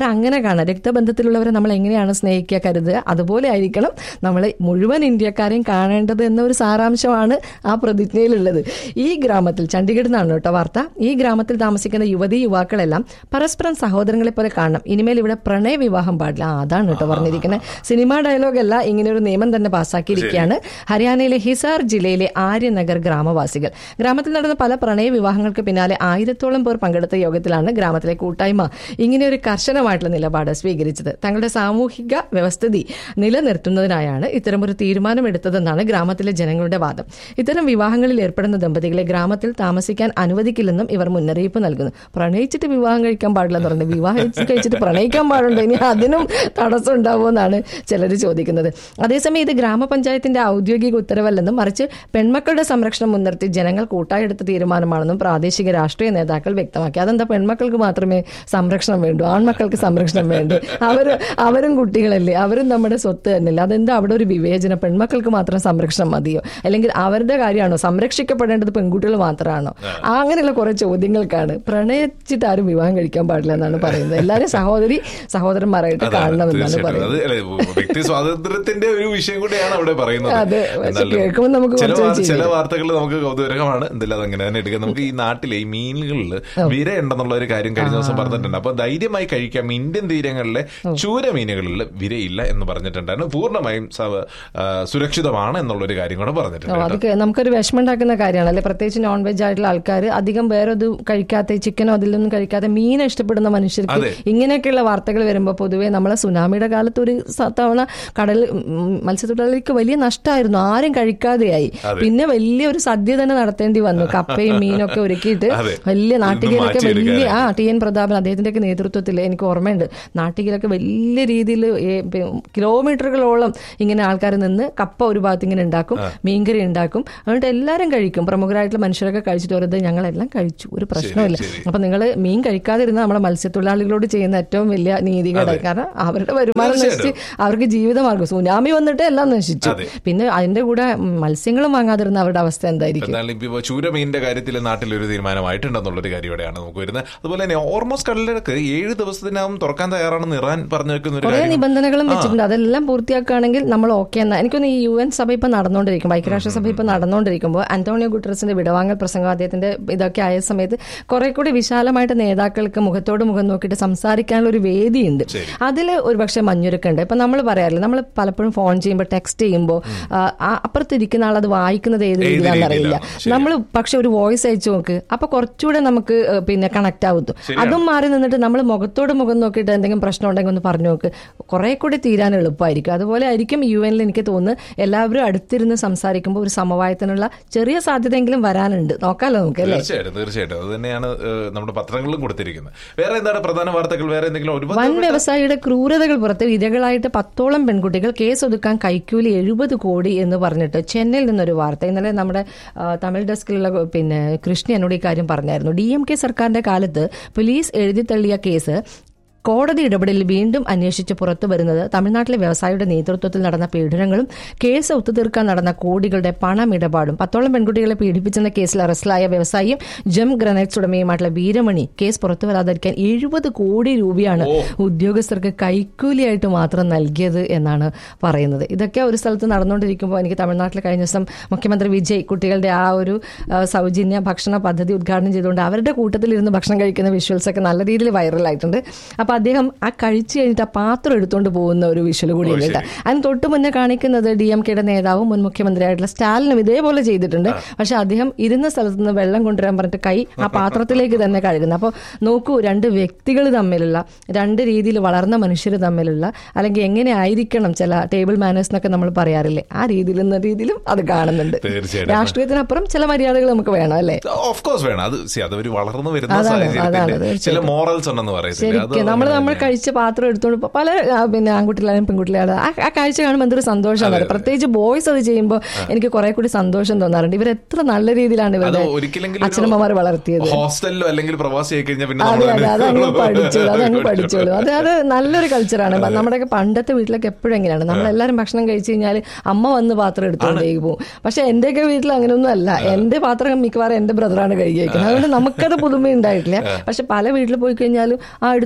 അവരങ്ങനെ കാണാം രക്തബന്ധത്തിലുള്ളവരെ നമ്മൾ എങ്ങനെയാണ് സ്നേഹിക്കുക കരുതുക അതുപോലെ ആയിരിക്കണം നമ്മൾ മുഴുവൻ ഇന്ത്യക്കാരെയും കാണേണ്ടത് എന്നൊരു സാരാംശമാണ് ആ പ്രതിജ്ഞയിലുള്ളത് ഈ ഗ്രാമത്തിൽ ചണ്ഡീഗഡിൽ നിന്നാണ് കേട്ടോ വാർത്ത ഈ ഗ്രാമത്തിൽ താമസിക്കുന്ന യുവതി യുവാക്കളെല്ലാം പരസ്പരം സഹോദരങ്ങളെ പോലെ കാണണം ഇനിമേൽ ഇവിടെ പ്രണയ വിവാഹം പാടില്ല ആ, അതാണ് കേട്ടോ പറഞ്ഞിരിക്കുന്നത് സിനിമാ ഡയലോഗ് അല്ല ഇങ്ങനെ ഒരു നിയമം തന്നെ പാസ്സാക്കിയിരിക്കുകയാണ് ഹരിയാനയിലെ ഹിസാർ ജില്ലയിലെ ആര്യനഗർ ഗ്രാമവാസികൾ ഗ്രാമത്തിൽ നടന്ന പല പ്രണയ വിവാഹങ്ങൾക്ക് പിന്നാലെ ആയിരത്തോളം പേർ പങ്കെടുത്ത യോഗത്തിലാണ് ഗ്രാമത്തിലെ കൂട്ടായ്മ ഇങ്ങനെ ഒരു കർശനമായിട്ടുള്ള നിലപാട് സ്വീകരിച്ചത് തങ്ങളുടെ സാമൂഹിക വ്യവസ്ഥിതി നിലനിർത്തുന്നതിനായാണ് ഇത്തരമൊരു തീരുമാനമെടുത്തതെന്നാണ് ഗ്രാമത്തിലെ ജനങ്ങളുടെ വാദം ഇത്തരം വിവാഹങ്ങളിൽ ഏർപ്പെടുന്ന ദമ്പതികളെ ഗ്രാമത്തിൽ താമസിക്കാൻ അനുവദിക്കില്ലെന്നും ഇവർ മുന്നറിയിപ്പ് നൽകുന്നു പ്രണയിച്ചിട്ട് വിവാഹം കഴിക്കാൻ പാടില്ല എന്ന് പറഞ്ഞു വിവാഹം കഴിച്ചിട്ട് പ്രണയിക്കാൻ പാടുണ്ടോ ഇനി അതിനും തടസ്സം ഉണ്ടാവുമെന്നാണ് ചിലർ ചോദിക്കുന്നത് അതേസമയം ഇത് ഗ്രാമപഞ്ചായത്തിന്റെ ഔദ്യോഗിക ഉത്തരവല്ലെന്നും മറിച്ച് പെൺമക്കളുടെ സംരക്ഷണം മുൻനിർത്തി ജനങ്ങൾ കൂട്ടായെടുത്ത തീരുമാനമാണെന്നും പ്രാദേശിക രാഷ്ട്രീയ നേതാക്കൾ വ്യക്തമാക്കി അതെന്താ പെൺമക്കൾക്ക് മാത്രമേ സംരക്ഷണം വേണ്ടൂ ആൺമക്കൾക്ക് സംരക്ഷണം വേണ്ടു അവർ അവരും കുട്ടികളല്ലേ അവരും നമ്മുടെ സ്വത്ത് തന്നെയല്ലേ അതെന്താ അവിടെ ഒരു വിവേചനം പെൺമക്കൾക്ക് മാത്രം സംരക്ഷണം മതിയോ അല്ലെങ്കിൽ അവരുടെ കാര്യമാണോ സംരക്ഷിക്കപ്പെടേണ്ടത് പെൺകുട്ടികൾ മാത്രമാണോ ആ അങ്ങനെയുള്ള കുറെ ചോദ്യങ്ങൾക്കാണ് പ്രണയിച്ചിട്ട് ആരും വിവാഹം കഴിക്കാൻ പാടില്ല എന്നാണ് പറയുന്നത് എല്ലാവരും സഹോദരി സഹോദരന്മാരായിട്ട് കാണണമെന്നാണ് തീർച്ചയായിട്ടും പറയുന്നത് അത് അല്ലെ, വ്യക്തി സ്വാതന്ത്ര്യത്തിന്റെ ഒരു വിഷയം കൂടെയാണ് അവിടെ പറയുന്നത് അതെ, പക്ഷെ എന്നാലും കേൾക്കുമ്പോൾ നമുക്ക് ചില കുറച്ച് വാർ- ചില ചിരി വാർത്തകൾ നമുക്ക് കൗതുകരമാണ് എന്തായാലും അതങ്ങനെ തന്നെ എടുക്കാം നമുക്ക് ഈ നാട്ടിലെ ഈ മീനുകളിൽ വിര ഉണ്ടെന്നുള്ള ഒരു കാര്യം കഴിഞ്ഞ ദിവസം പറഞ്ഞിട്ടുണ്ട് അപ്പൊ ധൈര്യമായി കഴിക്കാം ഇന്ത്യൻ തീരങ്ങളിലെ ചൂര മീനുകളിൽ വിരയില്ല എന്ന് പറഞ്ഞിട്ടുണ്ടായിരുന്നു പൂർണ്ണമായും സവ- ആ, സുരക്ഷിതമാണ് എന്നുള്ള ഒരു കാര്യം കൂടെ ഓ, പറഞ്ഞിട്ടുണ്ട് അത് കേ- നമുക്കൊരു വിഷമം ഉണ്ടാക്കുന്ന കാര്യമാണ് അല്ലെ പ്രത്യേകിച്ച് നോൺ വെജ് ആയിട്ടുള്ള ആൾക്കാർ അധികം വേറെ ഇത് കഴിക്കാത്ത ചിക്കനോ അതിലൊന്നും കഴിക്കാത്ത മീനെ ഇഷ്ടപ്പെടുന്ന മനുഷ്യർക്ക് അതെ. ഇങ്ങനെയൊക്കെയുള്ള വാർത്തകൾ വരുമ്പോൾ പൊതുവേ നമ്മളെ സുനാമിയുടെ കാലത്ത് ഒരു സ- തവണ കടൽ ഉം, മത്സ്യത്തൊഴിലാളിക്ക് വലിയ നഷ്ടമായിരുന്നു ആരും കഴിക്കാതെയായി അതെ. പിന്നെ വലിയ ഒരു സദ്യ തന്നെ നടത്തേണ്ടി വന്നു കപ്പയും മീനൊക്കെ ഒരുക്കിയിട്ട് അതെ. വലിയ ഇതൊന്ന് നാട്ടികയിലൊക്കെ വലിയ മാറ്റിയെടുക്കാനായിട്ട്. ആ ടി എൻ പ്രതാപൻ അദ്ദേഹത്തിന്റെ ഒക്കെ നേതൃത്വത്തിൽ എനിക്ക് ഓർമ്മയുണ്ട് നാട്ടികയിലൊക്കെ വലിയ രീതിയിൽ കിലോമീറ്ററുകളോളം ഇങ്ങനെ ആൾക്കാർ നിന്ന് കപ്പ ഒരു ഭാഗത്ത് ഇങ്ങനെ ഉണ്ടാക്കും മീൻകറി ഉണ്ടാക്കും അതുകൊണ്ട് എല്ലാവരും കഴിക്കും പ്രമുഖരായിട്ടുള്ള മനുഷ്യരൊക്കെ കഴിച്ചിട്ട് വരുന്നത് ഞങ്ങളെല്ലാം കഴിച്ചു ഒരു പ്രശ്നമില്ല ശരി. അപ്പൊ നിങ്ങൾ മീൻ കഴിക്കാതിരുന്ന നമ്മുടെ മത്സ്യത്തൊഴിലാളികളോട് ചെയ്യുന്ന ഏറ്റവും വലിയ നീതികേട് കാരണം അവരുടെ വരുമാനം നശിച്ച് അവർക്ക് ജീവിതമാർഗം സുനാമി വന്നിട്ട് എല്ലാം നശിച്ചു അതെ. പിന്നെ അതിന്റെ കൂടെ മത്സ്യങ്ങളും വാങ്ങാതിരുന്ന അവരുടെ അവസ്ഥ എന്തായിരിക്കും എന്നാലും ഇപ്പൊ ചൂരമീനിന്റെ കാര്യത്തിൽ നാട്ടിൽ ഒരു തീരുമാനമായിട്ടുണ്ടെന്നുള്ളൊരു കാര്യം ഇവിടെയാണ് നമുക്ക് വരുന്നത് അതുപോലെ തന്നെ ഓർമോസ് കടലിടക്ക് ഏഴ് ദിവസത്തിനകം തുറക്കാൻ തയ്യാറാണെന്ന് ഇറാൻ പറഞ്ഞു വെക്കുന്ന ഒരു കുറെ കാര്യം നിബന്ധനകളും വെച്ചിട്ടുണ്ട് അതെല്ലാം പൂർത്തിയാക്കുകയാണെങ്കിൽ നമ്മൾ ഓക്കെ എന്നാ എനിക്കൊന്ന് ഈ യു എൻ സഭ ഇപ്പൊ നടന്നുകൊണ്ടിരിക്കും ഐക്യരാഷ്ട്രസഭ ഇപ്പൊ നടന്നുകൊണ്ടിരിക്കുമ്പോൾ അന്റോണിയോ ഗുട്ടറസിന്റെ വിടവാങ്ങൽ പ്രസംഗം അദ്ദേഹത്തിന്റെ ഇതൊക്കെ ആയ സമയത്ത് കുറെ കൂടി വിശാലമായിട്ട് നേതാക്കൾക്ക് മുഖത്തോട് മുഖം നോക്കിയിട്ട് സംസാരിക്കാനുള്ള ഒരു വേദിയുണ്ട് അതിൽ ഒരു പക്ഷേ മഞ്ഞുരുക്കുണ്ട് ഇപ്പൊ നമ്മൾ പറയാറില്ല നമ്മൾ പലപ്പോഴും ഫോൺ ചെയ്യുമ്പോൾ ടെക്സ്റ്റ് ചെയ്യുമ്പോൾ അപ്പുറത്തിരിക്കുന്ന ആൾ അത് വായിക്കുന്നത് ഏത് രീതിയിലാണെന്ന് അറിയില്ല രീതിയിലാണ്. നമ്മൾ പക്ഷെ ഒരു വോയിസ് അയച്ചു നോക്ക് അപ്പൊ കുറച്ചുകൂടെ നമുക്ക് ഏഹ്, പിന്നെ കണക്ട് ആവുന്നു അതും മാറി നിന്നിട്ട് നമ്മൾ മുഖത്തോട് മുഖം നോക്കിയിട്ട് എന്തെങ്കിലും പ്രശ്നം ഉണ്ടെങ്കിൽ ഒന്ന് പറഞ്ഞു നോക്ക് കുറെ കൂടി തീരാൻ എളുപ്പമായിരിക്കും അതുപോലെ ആയിരിക്കും യു എനിൽ എനിക്ക് തോന്നുന്നു എല്ലാവരും അടുത്തിരുന്ന് സംസാരിക്കുമ്പോൾ ഒരു സമവായത്തിനുള്ള ചെറിയ സാധ്യതയെങ്കിലും വരാനുണ്ട് നോക്കാലോ നമുക്ക് അല്ലേ തീർച്ചയായിട്ടും തീർച്ചയായിട്ടും അത് തന്നെയാണ് ഏഹ്, നമ്മുടെ പത്രങ്ങളിലും കൊടുത്തിരിക്കുന്നത് വേറെ എന്താണ് പ്രധാന വാർത്തകൾ വേറെ എന്തെങ്കിലും ഒരുപാട് വൻ വ്യവസായിയുടെ ക്രൂരതകൾ പുറത്ത് ഇരകളായിട്ട് പത്തോളം പെൺകുട്ടികൾ കേസ് ഒതുക്കാൻ കൈക്കൂലി എഴുപത് കോടി എന്ന് പറഞ്ഞിട്ട് ചെന്നൈയിൽ നിന്നൊരു വാർത്ത ഇന്നലെ നമ്മുടെ ആ, തമിഴ് ഡെസ്കിലുള്ള പിന്നെ കൃഷ്ണ എന്നോട് ഈ കാര്യം പറഞ്ഞായിരുന്നു ഡി എം കെ സർക്കാരിന്റെ കാലത്ത് പോലീസ് എഴുതി തള്ളിയ കേസ് കോടതി ഇടപെടലിൽ വീണ്ടും അന്വേഷിച്ച് പുറത്തു വരുന്നത് തമിഴ്നാട്ടിലെ വ്യവസായിയുടെ നേതൃത്വത്തിൽ നടന്ന പീഡനങ്ങളും കേസ് ഒത്തുതീർക്കാൻ നടന്ന കോടികളുടെ പണമിടപാടും പത്തോളം പെൺകുട്ടികളെ പീഡിപ്പിച്ചെന്ന കേസിൽ അറസ്റ്റിലായ വ്യവസായിയും ജം ഗ്രനൈറ്റ്സ് ഉടമയുമായിട്ടുള്ള വീരമണി കേസ് പുറത്തു വരാതിരിക്കാൻ എഴുപത് കോടി രൂപയാണ് ഉദ്യോഗസ്ഥർക്ക് കൈക്കൂലിയായിട്ട് മാത്രം നൽകിയത് എന്നാണ് പറയുന്നത് ഇതൊക്കെ ഒരു സ്ഥലത്ത് നടന്നുകൊണ്ടിരിക്കുമ്പോൾ എനിക്ക് തമിഴ്നാട്ടിൽ കഴിഞ്ഞ ദിവസം മുഖ്യമന്ത്രി വിജയ് കുട്ടികളുടെ ആ ഒരു ആ, സൗജന്യ ഭക്ഷണ പദ്ധതി ഉദ്ഘാടനം ചെയ്തുകൊണ്ട് അവരുടെ കൂട്ടത്തിൽ ഇരുന്ന് ഭക്ഷണം കഴിക്കുന്ന വിഷ്വൽസ് ഒക്കെ നല്ല രീതിയിൽ വൈറലായിട്ടുണ്ട് അപ്പൊ അദ്ദേഹം ആ കഴിച്ചു കഴിഞ്ഞിട്ട് ആ പാത്രം എടുത്തുകൊണ്ട് പോകുന്ന ഒരു വിഷ്വൽ കൂടി ഉണ്ട് കേട്ടോ അതിന് തൊട്ട് മുന്നേ കാണിക്കുന്നത് ഡി എം കെയുടെ നേതാവും മുൻ മുഖ്യമന്ത്രിയായിട്ടുള്ള സ്റ്റാലിനും ഇതേപോലെ ചെയ്തിട്ടുണ്ട് പക്ഷെ അദ്ദേഹം ഇരുന്ന സ്ഥലത്ത് നിന്ന് വെള്ളം കൊണ്ടുവരാൻ പറഞ്ഞിട്ട് കൈ ആ പാത്രത്തിലേക്ക് തന്നെ കഴുകുന്നു അപ്പോൾ നോക്കൂ രണ്ട് വ്യക്തികൾ തമ്മിലുള്ള രണ്ട് രീതിയിൽ വളർന്ന മനുഷ്യർ തമ്മിലുള്ള അല്ലെങ്കിൽ എങ്ങനെ ആയിരിക്കണം ചില ടേബിൾ മാനേഴ്സ് എന്നൊക്കെ നമ്മൾ പറയാറില്ലേ ആ രീതിയിൽ എന്ന രീതിയിലും അത് കാണുന്നുണ്ട് തീർച്ചയായിട്ടും. രാഷ്ട്രീയത്തിനപ്പുറം ചില മര്യാദകൾ നമുക്ക് വേണം അല്ലേ ഓഫ് കോഴ്സ് വേണം അത് see, അതൊരു വളർന്നു വരുന്ന അതാണ്, അതാണ്, സാഹചര്യത്തിന്റെ ചില തീർച്ചയായിട്ടും. മോറൽസ് ഉണ്ടെന്ന് പറയത്തില്ല അത് ശരിക്കും നമ്മൾ നമ്മൾ കഴിച്ച പാത്രം എടുത്തോണ്ട് പോ- പല ആ, പിന്നെ ആൺകുട്ടികളായാലും പെൺകുട്ടികളായാലും ആ ആ കാഴ്ച കാണുമ്പോൾ എന്തൊരു സന്തോഷമാണ് പ്രത്യേകിച്ച് ബോയ്സ് അത് ചെയ്യുമ്പോൾ എനിക്ക് കുറെ കൂടി സന്തോഷം തോന്നാറുണ്ട് ഇവർ എത്ര നല്ല രീതിയിലാണ് അത് ഇവരുടെ ഒരിക്കലെങ്കിലും അച്ഛനമ്മമാർ വളർത്തിയത് ഹോസ്റ്റലിലോ അല്ലെങ്കിൽ പ്രവാസി ആയി കഴിഞ്ഞാൽ പിന്നെ അതെ നമ്മൾ അതെ അതങ്ങ് തന്നെ പഠിച്ചോളൂ അതങ്ങ് പഠിച്ചോളൂ അത് അത് നല്ലൊരു കൾച്ചറാണ് നമ്മുടെയൊക്കെ പണ്ടത്തെ വീട്ടിലൊക്കെ എപ്പോഴും എങ്ങനെയാണ് നമ്മളെല്ലാവരും ഭക്ഷണം കഴിച്ചു കഴിഞ്ഞാൽ അമ്മ വന്ന് പാത്രം എടുത്തുകൊണ്ടേ പോകും പക്ഷെ എന്റെയൊക്കെ വീട്ടിൽ അങ്ങനെയൊന്നും അല്ല എന്റെ പാത്രം മിക്കവാറും എന്റെ ബ്രദറാണ് കഴുകി വയ്ക്കുന്നത് അതുകൊണ്ട് നമുക്കത് പുതുമ ഉണ്ടായിട്ടില്ല പക്ഷെ പല വീട്ടിൽ പോയി കഴിഞ്ഞാലും ആ എടുത്തുകൊണ്ട് പോകുന്ന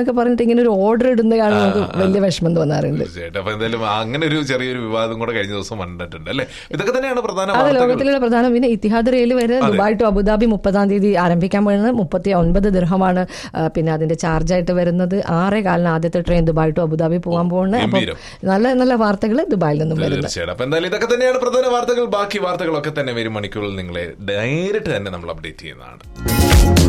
എന്നൊക്കെ പറഞ്ഞിട്ട് ഇങ്ങനെ ഒരു ഓർഡർ ഇടുന്ന കാണുമ്പോൾ നമുക്ക് വലിയ വിഷമം തോന്നാറുണ്ട് തീർച്ചയായിട്ടും അപ്പൊ എന്തായാലും അങ്ങനെ ഒരു ചെറിയൊരു വിവാദം കൂടെ കഴിഞ്ഞ ദിവസം വന്നിട്ടുണ്ട് അല്ലേ ഇതൊക്കെ തന്നെയാണ് പ്രധാന അതെ വാർത്തകൾ ലോകത്തിലുള്ള പ്രധാന പിന്നെ ഇത്തിഹാദ് റെയിൽ വരെ ദുബായ് ടു അബുദാബി മുപ്പതാം തീയതി ആരംഭിക്കാൻ പോകുന്നത് മുപ്പത്തി ഒൻപത് ദിർഹമാണ് ആ, പിന്നെ അതിന്റെ ചാർജായിട്ട് വരുന്നത് ആറേ കാലിന് ആദ്യത്തെ ട്രെയിൻ ദുബായ് ടു അബുദാബി പോകാൻ പോകുന്നത് അപ്പം ഗംഭീരം. നല്ല നല്ല വാർത്തകൾ ദുബായിൽ നിന്നും വരുന്നത് തീർച്ചയായിട്ടും അപ്പൊ എന്തായാലും ഇതൊക്കെ തന്നെയാണ് പ്രധാന വാർത്തകൾ ബാക്കി വാർത്തകളൊക്കെ തന്നെ വരും മണിക്കൂറിൽ നിങ്ങളെ നേരിട്ട് തന്നെ നമ്മൾ അപ്ഡേറ്റ് ചെയ്യുന്നതാണ്